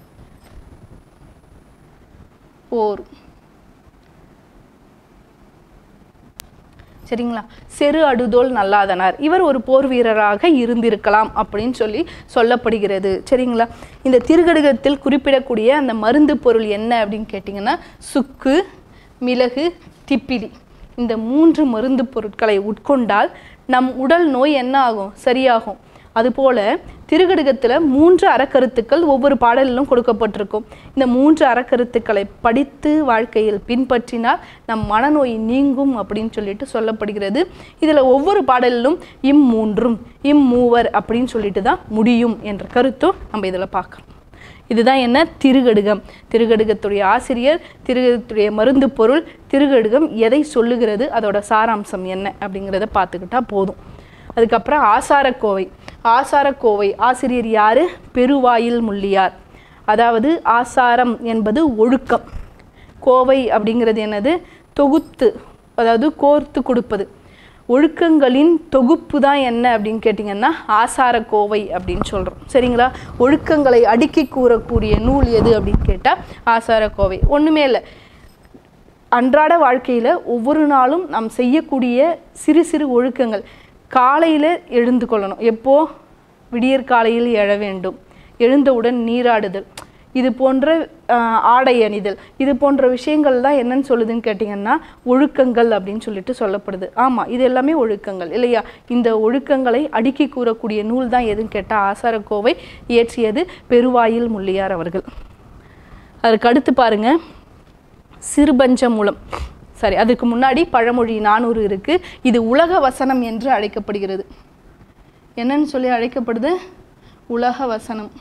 போர் சரிங்களா செரு அடுதோல் நல்லாதனார் இவர் ஒரு போர் வீரராக இருந்திருக்கலாம் அப்படின்னு சொல்லி சொல்லப்படுகிறது சரிங்களா இந்த திருகடுகத்தில் குறிப்பிடக்கூடிய அந்த மருந்து பொருள் என்ன அப்படின்னு கேட்டிங்கன்னா சுக்கு மிளகு திப்பிலி இந்த மூன்று மருந்து பொருட்களை உட்கொண்டால் நம் உடல் நோய் என்ன ஆகும் சரியாகும் அதுபோல திருகடுகத்தில் மூன்று அறக்கருத்துக்கள் ஒவ்வொரு பாடலிலும் கொடுக்கப்பட்டிருக்கும் இந்த மூன்று அறக்கருத்துக்களை படித்து வாழ்க்கையில் பின்பற்றினால் நம் மனநோய் நீங்கும் அப்படின்னு சொல்லிட்டு சொல்லப்படுகிறது இதில் ஒவ்வொரு பாடலிலும் இம்மூன்றும் இம்மூவர் அப்படின்னு சொல்லிட்டு தான் முடியும் என்ற கருத்தும் நம்ம இதில் பார்க்குறோம் இதுதான் என்ன திருகடுகம் திருகடுகத்துடைய ஆசிரியர் திருகடுகத்துடைய மருந்து பொருள் திருகடுகம் எதை சொல்லுகிறது அதோட சாராம்சம் என்ன அப்படிங்கிறத பார்த்துக்கிட்டா போதும் அதுக்கப்புறம் ஆசாரக்கோவை ஆசாரக்கோவை ஆசிரியர் யார் பெருவாயில் முள்ளியார் அதாவது ஆசாரம் என்பது ஒழுக்கம் கோவை அப்படிங்கிறது என்னது தொகுத்து அதாவது கோர்த்து கொடுப்பது ஒழுக்கங்களின் தொகுப்பு தான் என்ன அப்படின்னு கேட்டிங்கன்னா ஆசார கோவை அப்படின்னு சொல்கிறோம் சரிங்களா ஒழுக்கங்களை அடுக்கி கூறக்கூடிய நூல் எது அப்படின்னு கேட்டால் ஆசார கோவை ஒன்றுமே இல்லை அன்றாட வாழ்க்கையில் ஒவ்வொரு நாளும் நாம் செய்யக்கூடிய சிறு சிறு ஒழுக்கங்கள் காலையில் எழுந்து கொள்ளணும் எப்போ விடியற் காலையில் எழ வேண்டும் எழுந்தவுடன் நீராடுதல் இது போன்ற ஆஹ், ஆடை அணிதல் இது போன்ற விஷயங்கள் தான் என்னன்னு சொல்லுதுன்னு கேட்டிங்கன்னா ஒழுக்கங்கள் அப்படின்னு சொல்லிட்டு சொல்லப்படுது ஆமாம் இது எல்லாமே ஒழுக்கங்கள் இல்லையா இந்த ஒழுக்கங்களை அடுக்கி கூறக்கூடிய நூல் தான் எதுன்னு கேட்டால் ஆசாரக்கோவை இயற்றியது பெருவாயில் முள்ளியார் அவர்கள் அதற்கு அடுத்து பாருங்க சிறுபஞ்ச மூலம் சரி அதுக்கு முன்னாடி பழமொழி நானூறு இருக்கு இது உலக வசனம் என்று அழைக்கப்படுகிறது என்னன்னு சொல்லி அழைக்கப்படுது உலக வசனம்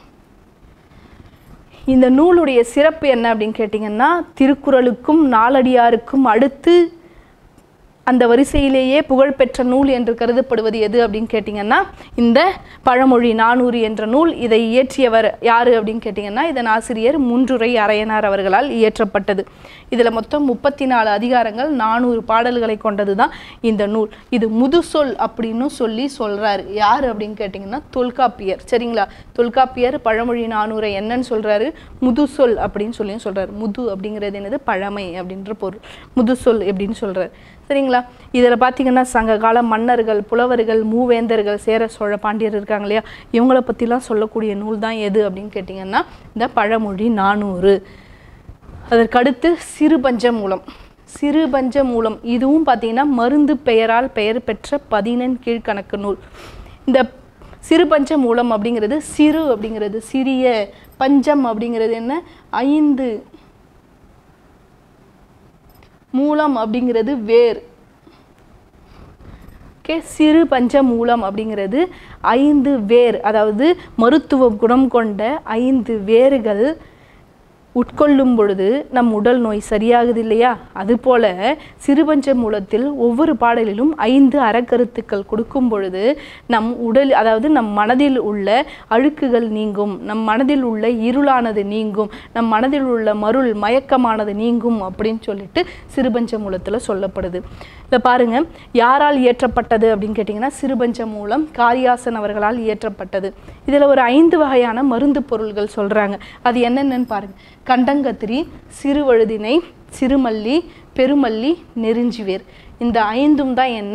இந்த நூலுடைய சிறப்பு என்ன அப்படின்னு கேட்டிங்கன்னா திருக்குறளுக்கும் நாலடியாருக்கும் அடுத்து அந்த வரிசையிலேயே புகழ்பெற்ற நூல் என்று கருதப்படுவது எது அப்படின்னு கேட்டிங்கன்னா இந்த பழமொழி நானூறு என்ற நூல் இதை இயற்றியவர் யார் அப்படின்னு கேட்டிங்கன்னா இதன் ஆசிரியர் மூன்றுரை அரையனார் அவர்களால் இயற்றப்பட்டது இதில் மொத்தம் முப்பத்தி நாலு அதிகாரங்கள் நானூறு பாடல்களை கொண்டது தான் இந்த நூல் இது முதுசொல் அப்படின்னு சொல்லி சொல்கிறாரு யார் அப்படின்னு கேட்டிங்கன்னா தொல்காப்பியர் சரிங்களா தொல்காப்பியர் பழமொழி நானூரை என்னன்னு சொல்கிறாரு முதுசொல் அப்படின்னு சொல்லியும் சொல்கிறாரு முது அப்படிங்கிறது என்னது பழமை அப்படின்ற பொருள் முதுசொல் எப்படின்னு சொல்கிறார் சரிங்களா இதில் பார்த்தீங்கன்னா சங்க கால மன்னர்கள் புலவர்கள் மூவேந்தர்கள் சேர சோழ பாண்டியர் இருக்காங்க இல்லையா இவங்கள பற்றிலாம் சொல்லக்கூடிய நூல் தான் எது அப்படின்னு கேட்டிங்கன்னா இந்த பழமொழி நானூறு அதற்கடுத்து சிறுபஞ்ச மூலம் சிறுபஞ்ச மூலம் இதுவும் பார்த்தீங்கன்னா மருந்து பெயரால் பெயர் பெற்ற பதினெண் கீழ்கணக்கு நூல் இந்த சிறுபஞ்ச மூலம் அப்படிங்கிறது சிறு அப்படிங்கிறது சிறிய பஞ்சம் அப்படிங்கிறது என்ன ஐந்து மூலம் அப்படிங்கிறது வேர் ஓகே சிறு பஞ்ச மூலம் அப்படிங்கிறது ஐந்து வேர் அதாவது மருத்துவ குணம் கொண்ட ஐந்து வேர்கள் உட்கொள்ளும் பொழுது நம் உடல் நோய் சரியாகுது இல்லையா அதுபோல சிறுபஞ்ச மூலத்தில் ஒவ்வொரு பாடலிலும் ஐந்து அறக்கருத்துக்கள் கொடுக்கும் பொழுது நம் உடல் அதாவது நம் மனதில் உள்ள அழுக்குகள் நீங்கும் நம் மனதில் உள்ள இருளானது நீங்கும் நம் மனதில் உள்ள மருள் மயக்கமானது நீங்கும் அப்படின்னு சொல்லிட்டு சிறுபஞ்ச மூலத்தில் சொல்லப்படுது இதை பாருங்க யாரால் இயற்றப்பட்டது அப்படின்னு கேட்டிங்கன்னா சிறுபஞ்ச மூலம் காரியாசன் அவர்களால் இயற்றப்பட்டது இதில் ஒரு ஐந்து வகையான மருந்து பொருள்கள் சொல்கிறாங்க அது என்னென்னு பாருங்க கண்டங்கத்திரி சிறுவழுதினை சிறுமல்லி பெருமல்லி நெருஞ்சிவேர் இந்த ஐந்தும் தான் என்ன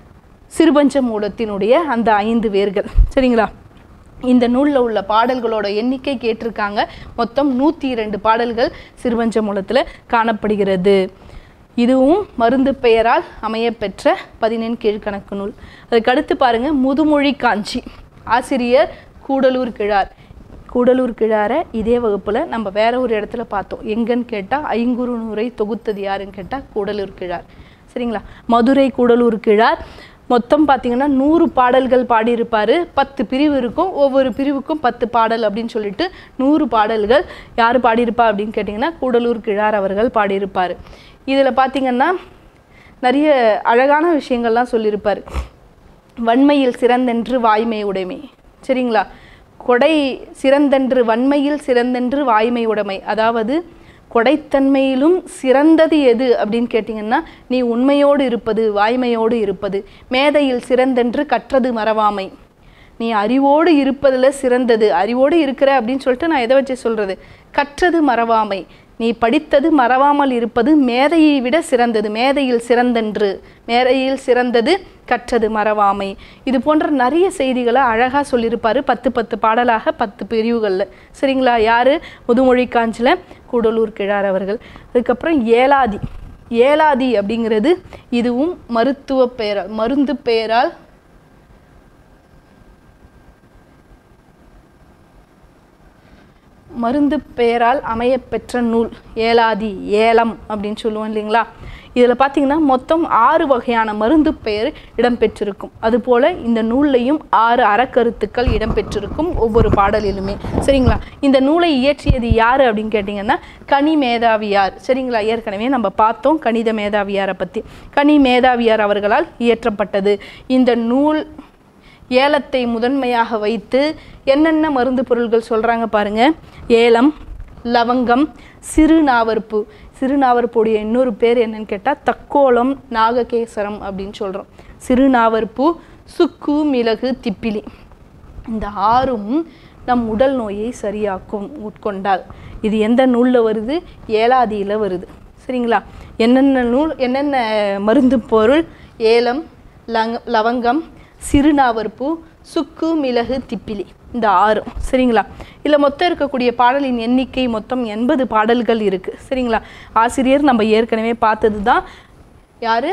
சிறுபஞ்ச மூலத்தினுடைய அந்த ஐந்து வேர்கள் சரிங்களா இந்த நூலில் உள்ள பாடல்களோட எண்ணிக்கை கேட்டிருக்காங்க மொத்தம் நூற்றி இரண்டு பாடல்கள் சிறுபஞ்ச மூலத்தில் காணப்படுகிறது இதுவும் மருந்து பெயரால் அமையப்பெற்ற பதினெண் கீழ்கணக்கு நூல் அதுக்கு அடுத்து பாருங்க முதுமொழி காஞ்சி ஆசிரியர் கூடலூர் கிழார் கூடலூர் கிழாரை இதே வகுப்பில் நம்ம வேற ஒரு இடத்துல பார்த்தோம் எங்கன்னு கேட்டால் ஐங்குறு நூரை தொகுத்தது யாருன்னு கேட்டால் கூடலூர் கிழார் சரிங்களா மதுரை கூடலூர் கிழார் மொத்தம் பார்த்தீங்கன்னா நூறு பாடல்கள் பாடியிருப்பார் பத்து பிரிவு இருக்கும் ஒவ்வொரு பிரிவுக்கும் பத்து பாடல் அப்படின்னு சொல்லிட்டு நூறு பாடல்கள் யார் பாடியிருப்பா அப்படின்னு கேட்டிங்கன்னா கூடலூர் கிழார் அவர்கள் பாடியிருப்பார் இதில் பார்த்தீங்கன்னா நிறைய அழகான விஷயங்கள்லாம் சொல்லியிருப்பார் வன்மையில் சிறந்தென்று வாய்மை உடைமை சரிங்களா கொடை சிறந்தென்று வன்மையில் சிறந்தென்று வாய்மை உடைமை அதாவது கொடைத்தன்மையிலும் சிறந்தது எது அப்படின்னு கேட்டிங்கன்னா நீ உண்மையோடு இருப்பது வாய்மையோடு இருப்பது மேதையில் சிறந்தென்று கற்றது மறவாமை நீ அறிவோடு இருப்பதில் சிறந்தது அறிவோடு இருக்கிற அப்படின்னு சொல்லிட்டு நான் எதை வச்சு சொல்கிறது கற்றது மறவாமை நீ படித்தது மறவாமல் இருப்பது மேதையை விட சிறந்தது மேதையில் சிறந்தென்று மேதையில் சிறந்தது கற்றது மறவாமை இது போன்ற நிறைய செய்திகளை அழகாக சொல்லியிருப்பார் பத்து பத்து பாடலாக பத்து பிரிவுகளில் சரிங்களா யார் முதுமொழி காஞ்சில் கூடலூர் கிழார் அவர்கள் அதுக்கப்புறம் ஏலாதி ஏலாதி அப்படிங்கிறது இதுவும் மருத்துவ பெயரால் மருந்து பெயரால் மருந்து பெயரால் அமையப்பெற்ற நூல் ஏலாதி ஏலம் அப்படின்னு சொல்லுவோம் இல்லைங்களா இதில் பார்த்தீங்கன்னா மொத்தம் ஆறு வகையான மருந்து பெயர் இடம்பெற்றிருக்கும் அதுபோல் இந்த நூல்லையும் ஆறு அறக்கருத்துக்கள் இடம்பெற்றிருக்கும் ஒவ்வொரு பாடலிலுமே சரிங்களா இந்த நூலை இயற்றியது யார் அப்படின்னு கேட்டிங்கன்னா கனி மேதாவியார் சரிங்களா ஏற்கனவே நம்ம பார்த்தோம் கணித மேதாவியாரை பற்றி கனி மேதாவியார் அவர்களால் இயற்றப்பட்டது இந்த நூல் ஏலத்தை முதன்மையாக வைத்து என்னென்ன மருந்து பொருள்கள் சொல்கிறாங்க பாருங்க ஏலம் லவங்கம் சிறுநாவற்பூ சிறுநாவற்பூடைய இன்னொரு பேர் என்னன்னு கேட்டால் தக்கோலம் நாககேசரம் அப்படின்னு சொல்கிறோம் சிறுநாவற்பூ சுக்கு மிளகு திப்பிலி இந்த ஆறும் நம் உடல் நோயை சரியாக்கும் உட்கொண்டால் இது எந்த நூலில் வருது ஏலாதியில் வருது சரிங்களா என்னென்ன நூல் என்னென்ன மருந்து பொருள் ஏலம் லங் லவங்கம் சிறுநாவற்பூ சுக்கு மிளகு திப்பிலி இந்த ஆறும் சரிங்களா இதில் மொத்தம் இருக்கக்கூடிய பாடலின் எண்ணிக்கை மொத்தம் எண்பது பாடல்கள் இருக்குது சரிங்களா ஆசிரியர் நம்ம ஏற்கனவே பார்த்தது தான் யார்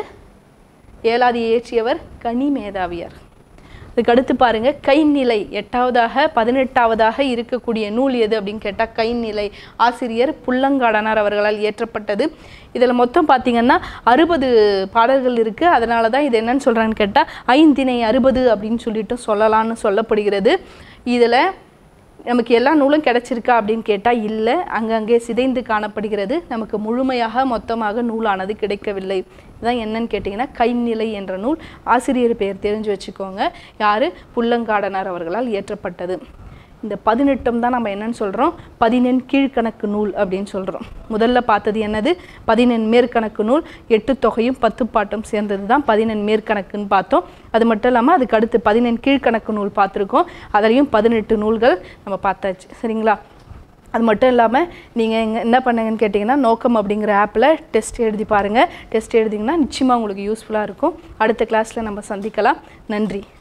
ஏலாதி இயற்றியவர் கனி மேதாவியார் அதுக்கு அடுத்து பாருங்க கைநிலை எட்டாவதாக பதினெட்டாவதாக இருக்கக்கூடிய நூல் எது அப்படின்னு கேட்டால் கைநிலை ஆசிரியர் புல்லங்காடனார் அவர்களால் இயற்றப்பட்டது இதில் மொத்தம் பார்த்தீங்கன்னா அறுபது பாடல்கள் இருக்குது அதனால தான் இது என்னன்னு சொல்கிறான்னு கேட்டால் ஐந்திணை அறுபது அப்படின்னு சொல்லிட்டு சொல்லலாம்னு சொல்லப்படுகிறது இதில் நமக்கு எல்லா நூலும் கிடைச்சிருக்கா அப்படின்னு கேட்டால் இல்லை அங்கங்கே சிதைந்து காணப்படுகிறது நமக்கு முழுமையாக மொத்தமாக நூலானது கிடைக்கவில்லை இதுதான் என்னன்னு கேட்டிங்கன்னா கைநிலை என்ற நூல் ஆசிரியர் பெயர் தெரிஞ்சு வச்சுக்கோங்க யார் புல்லங்காடனார் அவர்களால் இயற்றப்பட்டது இந்த பதினெட்டும் தான் நம்ம என்னன்னு சொல்கிறோம் பதினெண் கீழ்கணக்கு நூல் அப்படின்னு சொல்கிறோம் முதல்ல பார்த்தது என்னது பதினெண் மேற்கணக்கு நூல் எட்டு தொகையும் பத்து பாட்டும் சேர்ந்தது தான் பதினெண் மேற்கணக்குன்னு பார்த்தோம் அது மட்டும் இல்லாமல் அதுக்கு அடுத்து பதினெண் கீழ்கணக்கு நூல் பார்த்துருக்கோம் அதுலேயும் பதினெட்டு நூல்கள் நம்ம பார்த்தாச்சு சரிங்களா அது மட்டும் இல்லாமல் நீங்கள் எங்க என்ன பண்ணுங்கன்னு கேட்டிங்கன்னா நோக்கம் அப்படிங்கிற ஆப்பில் டெஸ்ட் எழுதி பாருங்கள் டெஸ்ட் எழுதிங்கன்னா நிச்சயமாக உங்களுக்கு யூஸ்ஃபுல்லாக இருக்கும் அடுத்த கிளாஸில் நம்ம சந்திக்கலாம் நன்றி